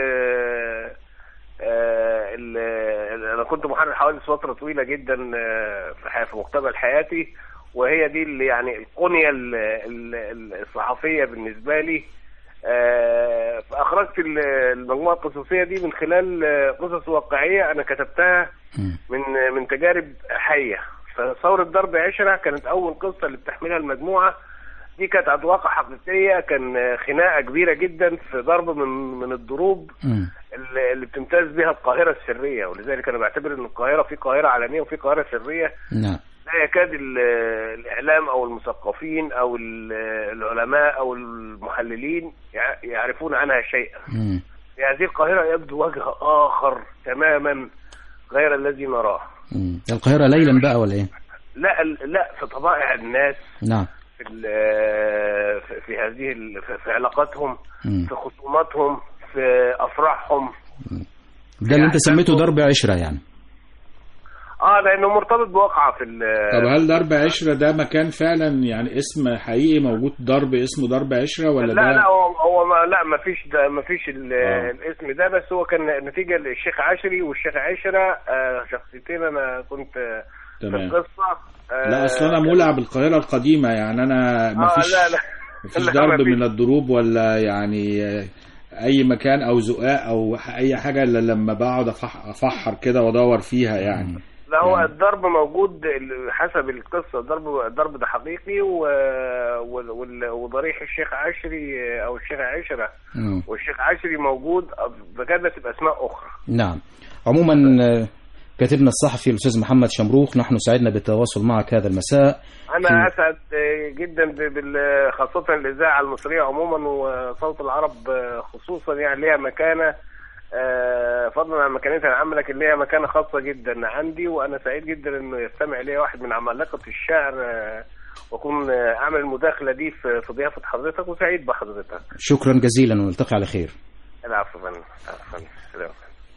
آه، ال- ال- انا كنت محرر حوالي فتره طويله جدا آه، في حياة- في مقتبل حياتي وهي دي اللي يعني القنيه ال- ال- الصحفيه بالنسبه لي آه، فاخرجت ال- المجموعه القصصيه دي من خلال آه، قصص واقعيه انا كتبتها من من تجارب حيه فثوره ضرب عشره كانت اول قصه اللي بتحملها المجموعه دي كانت عن واقع حقيقيه كان آه، خناقه كبيره جدا في ضرب من من الضروب اللي اللي بتمتاز بها القاهره السريه ولذلك انا بعتبر ان القاهره في قاهره علنيه وفي قاهره سريه نعم لا يكاد ال- الاعلام او المثقفين او ال- العلماء او المحللين يع- يعرفون عنها شيئا مم. في هذه القاهره يبدو وجه اخر تماما غير الذي نراه مم. القاهرة ليلا بقى ولا ايه لا ال- لا في طبائع الناس نعم في ال- في- في هذه ال- في- في علاقاتهم مم. في خصوماتهم في افراحهم ده اللي انت سميته ضرب عشرة يعني اه لانه مرتبط بواقعه في ال- طب هل ضرب عشرة ده مكان فعلا يعني اسم حقيقي موجود ضرب اسمه ضرب عشرة ولا لا ده لا هو هو ما لا ما فيش ده ما فيش ال- آه. الاسم ده بس هو كان نتيجه للشيخ عشري والشيخ عشرة آه، شخصيتين انا كنت آه، في تمام. القصه آه، لا اصل انا مولع بالقاهرة القديمة يعني انا اه مفيش لا لا مفيش لا، ضرب مفيش. من الضروب ولا يعني آه، اي مكان او زقاق او اي حاجة الا لما بقعد أفح- افحر كده وادور فيها يعني لا هو الضرب موجود ال- حسب القصه الضرب الضرب ده حقيقي و... وال- وال- وضريح الشيخ عشري آه، او الشيخ عشرة مم. والشيخ عشري موجود بكاد تبقى اسماء اخرى نعم عموما آه، كاتبنا الصحفي الأستاذ محمد شمروخ نحن سعدنا بالتواصل معك هذا المساء انا في- اسعد آه، جدا ب- بال خاصه الاذاعه المصريه عموما وصوت العرب آه، خصوصا يعني ليها مكانه آه، فضلا عن مكانتها العامه لكن ليها مكانه خاصه جدا عندي وانا سعيد جدا انه يستمع لي واحد من عمالقه الشعر آه، واكون آه، اعمل المداخله دي في في ضيافه حضرتك وسعيد بحضرتك شكرا جزيلا ونلتقي على خير العفو يا فندم العفو يا فندم. سلام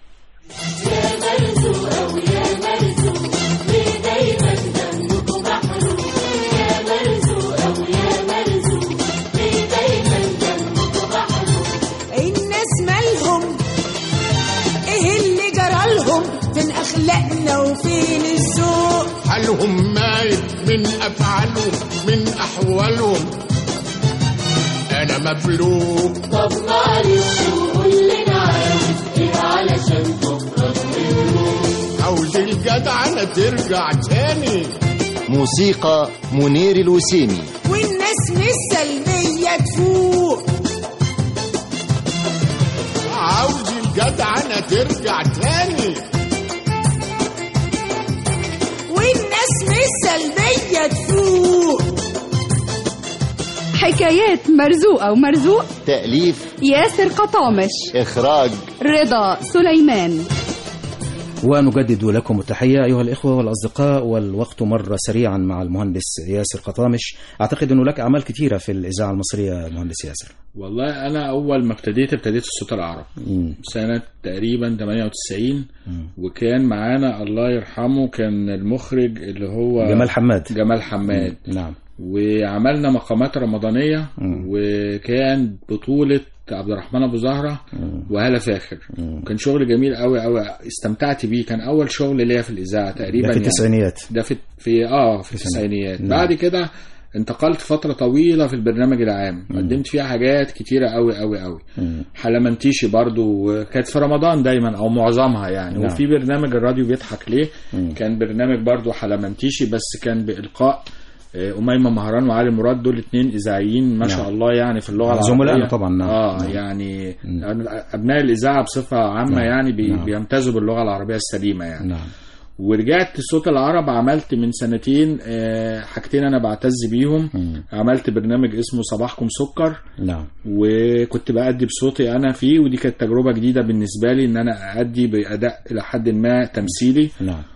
الناس مالهم ايه اللي جرالهم فين اخلاقنا وفين الذوق حالهم مايل من افعالهم من احوالهم انا مبلوك طب معلش وقول لنا عاوز ايه علشان تفرض منه عاوز الجدعنة ترجع تاني موسيقى منير الوسيمي والناس مش سلبية تفوق عاوز الجدعنة ترجع تاني والناس مش سلبية تفوق حكايات مرزوقة ومرزوق تأليف ياسر قطامش إخراج رضا سليمان ونجدد لكم التحية أيها الإخوة والأصدقاء والوقت مر سريعا مع المهندس ياسر قطامش أعتقد أنه لك أعمال كثيرة في الإذاعة المصرية مهندس ياسر والله انا اول ما ابتديت ابتديت الصوت العرب سنة تقريبا 98 وكان معانا الله يرحمه كان المخرج اللي هو جمال حماد جمال حماد نعم وعملنا مقامات رمضانية وكان بطولة عبد الرحمن ابو زهرة وهالة فاخر كان شغل جميل قوي قوي استمتعت بيه كان اول شغل ليا في الاذاعه تقريبا ده في يعني. التسعينيات ده في في اه في التسعينيات نعم. بعد كده انتقلت فترة طويلة في البرنامج العام قدمت فيها حاجات كتيرة قوي قوي قوي حلمنتيشي برضو كانت في رمضان دايما او معظمها يعني نعم. وفي برنامج الراديو بيضحك ليه كان برنامج برضو حلمنتيشي بس كان بإلقاء آه، أميمة مهران وعلي مراد دول اتنين إذاعيين ما شاء نعم. الله يعني في اللغة العربية زملائنا طبعا نعم اه نعم. يعني أبناء الإذاعة بصفة عامة نعم. يعني بي نعم. بيمتازوا باللغة العربية السليمة يعني نعم ورجعت صوت العرب عملت من سنتين آه، حاجتين انا بعتز بيهم عملت برنامج اسمه صباحكم سكر نعم وكنت بأدي بصوتي انا فيه ودي كانت تجربه جديده بالنسبه لي ان انا أدي باداء الى حد ما تمثيلي نعم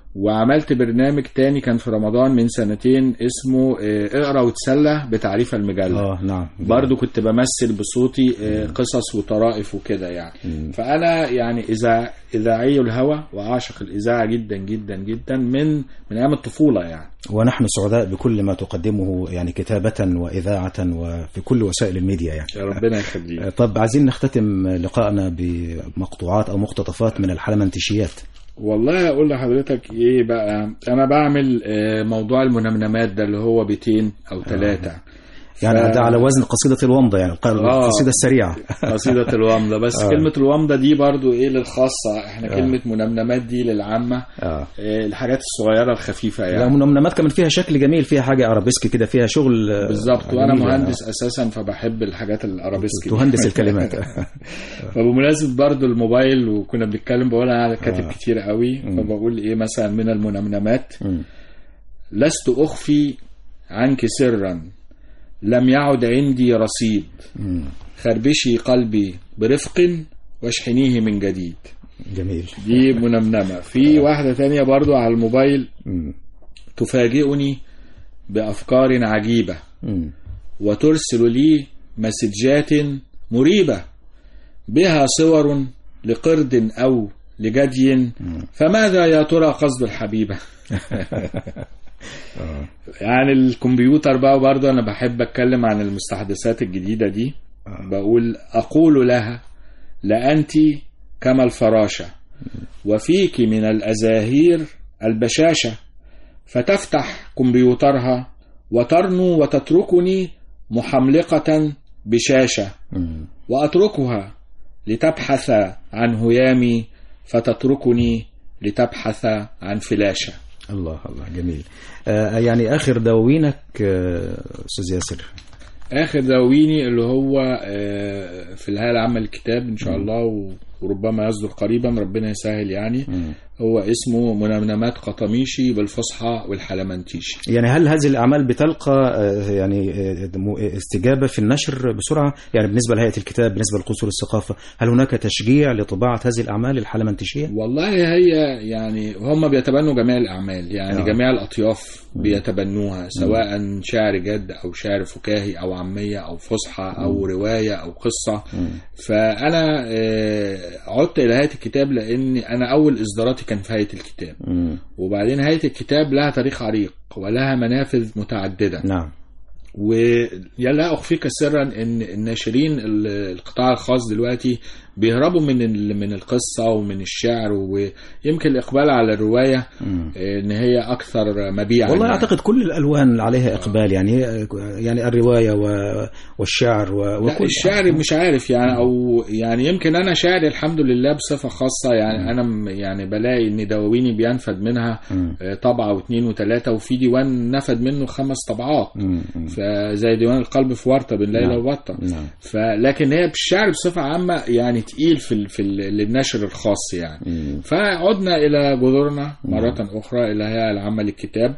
وعملت برنامج تاني كان في رمضان من سنتين اسمه آه، اقرا وتسلى بتعريف المجله اه نعم برضو كنت بمثل بصوتي آه، قصص وطرائف وكده يعني فانا يعني اذا اذاعي الهوى واعشق الاذاعه جدا جدا جدا من من ايام الطفوله يعني ونحن سعداء بكل ما تقدمه يعني كتابة وإذاعة وفي كل وسائل الميديا يعني يا ربنا يخليك طب عايزين نختتم لقائنا بمقطوعات أو مقتطفات من الحلمنتشيات والله اقول لحضرتك ايه بقى انا بعمل آه، موضوع المنمنمات ده اللي هو بيتين او ثلاثه يعني ده على وزن قصيدة الومضة يعني الق- آه. القصيدة السريعة قصيدة الومضة بس آه. كلمة الومضة دي برضو ايه للخاصة احنا آه. كلمة منمنمات دي للعامة آه. إيه الحاجات الصغيرة الخفيفة لا يعني منمنمات كمان فيها شكل جميل فيها حاجة أرابيسك كده فيها شغل آه، بالظبط وانا جميل يعني. مهندس اساسا فبحب الحاجات الارابيسك دي. تهندس الكلمات فبمناسبة برضو الموبايل وكنا بنتكلم بقول انا كاتب آه. كتير قوي مم. فبقول ايه مثلا من المنمنمات مم. لست اخفي عنك سرا لم يعد عندي رصيد مم. خربشي قلبي برفق واشحنيه من جديد جميل دي منمنمة في واحدة تانية برضو على الموبايل مم. تفاجئني بأفكار عجيبة مم. وترسل لي مسجات مريبة بها صور لقرد أو لجدي فماذا يا ترى قصد الحبيبة يعني الكمبيوتر بقى برضه أنا بحب أتكلم عن المستحدثات الجديدة دي بقول أقول لها لأنت كما الفراشة وفيك من الأزاهير البشاشة فتفتح كمبيوترها وترنو وتتركني محملقة بشاشة مم. وأتركها لتبحث عن هيامي فتتركني لتبحث عن فلاشة الله الله جميل آه يعني آخر دواوينك آه، أستاذ ياسر آخر دواويني اللي هو آه، في الهيئة العامة للكتاب إن شاء الله و- وربما يصدر قريبا ربنا يسهل يعني هو اسمه منمنمات قطميشي بالفصحى والحلمنتيشي يعني هل هذه الأعمال بتلقى آه، يعني آه، م- استجابة في النشر بسرعة يعني بالنسبة لهيئة الكتاب بالنسبة لقصور الثقافة هل هناك تشجيع لطباعة هذه الأعمال الحلمنتشية؟ والله هي يعني هم بيتبنوا جميع الأعمال يعني آه. جميع الأطياف بيتبنوها سواء شعر جد أو شعر فكاهي أو عامية أو فصحى أو رواية أو قصة فأنا آه، عدت إلى هيئة الكتاب لأن أنا أول إصداراتي كان في هيئة الكتاب مم. وبعدين هيئة الكتاب لها تاريخ عريق ولها منافذ متعددة نعم ولا أخفيك سرا إن الناشرين ال- القطاع الخاص دلوقتي بيهربوا من ال- من القصة ومن الشعر ويمكن الإقبال على الرواية مم. إن هي أكثر مبيعا والله يعني. أعتقد كل الألوان عليها إقبال يعني يعني الرواية و- والشعر و- لا وكل الشعر مش عارف يعني او يعني يمكن انا شاعر الحمد لله بصفه خاصه يعني انا م- يعني بلاقي ان دواويني بينفد منها مم. آه، طبعه واثنين وثلاثه وفي ديوان نفد منه خمس طبعات مم. مم. فزي ديوان القلب في ورطه بين ليلى نعم. وبطه نعم فلكن هي بالشعر بصفه عامه يعني تقيل في ال- في ال- للنشر الخاص يعني مم. فعدنا الى جذورنا مره اخرى الى الهيئه العامه للكتاب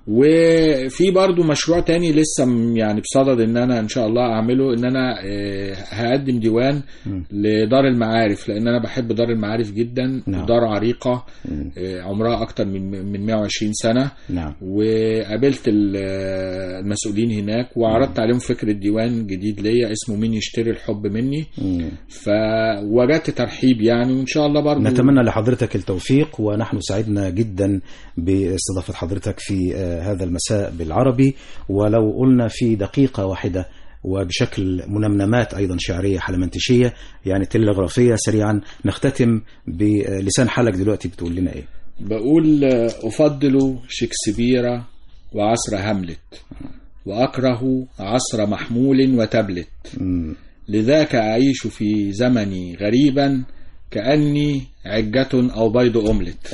وفي برضو مشروع تاني لسه م- يعني بصدد ان انا ان شاء الله اعمله ان انا آه، هقدم ديوان مم. لدار المعارف لان انا بحب دار المعارف جدا نعم. دار عريقه مم. آه، عمرها اكتر من من 120 سنه نعم وقابلت ال- آه، المسؤولين هناك وعرضت عليهم فكره ديوان جديد ليا اسمه مين يشتري الحب مني مم. فوجدت ترحيب يعني وان شاء الله برضو نتمنى لحضرتك التوفيق ونحن سعدنا جدا باستضافة حضرتك في آه، هذا المساء بالعربي ولو قلنا في دقيقة واحدة وبشكل منمنمات أيضا شعرية حلمنتشية يعني تلغرافية سريعا نختتم بلسان حالك دلوقتي بتقول لنا إيه بقول آه، أفضل شكسبير وعصر هاملت وأكره عصر محمول وتبلت مم. لذاك أعيش في زمني غريبا كأني عجة أو بيض أوملت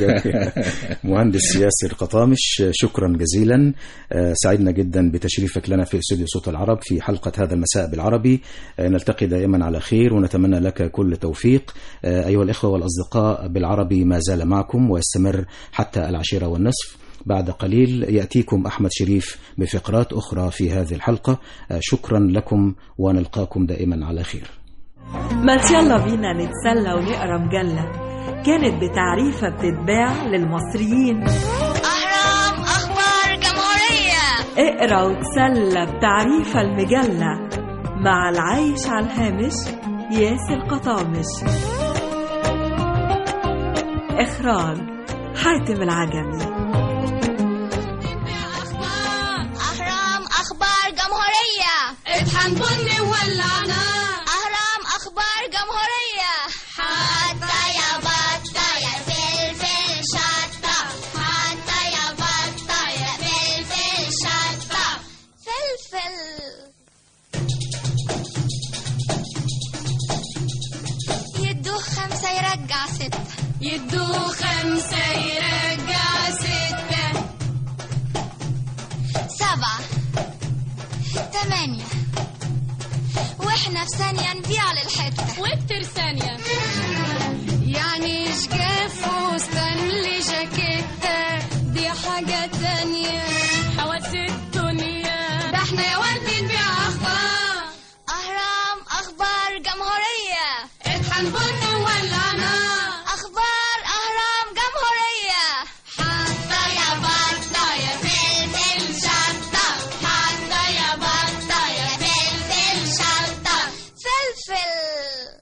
مهندس ياسر قطامش شكرا جزيلا آه، سعدنا جدا بتشريفك لنا في استوديو صوت العرب في حلقة هذا المساء بالعربي آه، نلتقي دائما على خير ونتمنى لك كل توفيق آه، أيها الإخوة والأصدقاء بالعربي ما زال معكم ويستمر حتى العاشرة والنصف بعد قليل يأتيكم أحمد شريف بفقرات أخرى في هذه الحلقة آه، شكرا لكم ونلقاكم دائما على خير ما يلا بينا نتسلى ونقرا مجلة كانت بتعريفة بتتباع للمصريين أهرام أخبار جمهورية اقرا وتسلى بتعريفة المجلة مع العايش على الهامش ياسر قطامش إخراج حاتم العجمي أهرام أخبار جمهورية اطحن بني وولعنا أهرام أخبار جمهورية حتى يا بطة يا فلفل شطة حتى يا بطة يا فلفل شطة فلفل يدوه خمسة يرجع ستة يدوه خمسة يرجع ستة سبعة تمانية واحنا في ثانية نبيع للحتة واكتر ثانية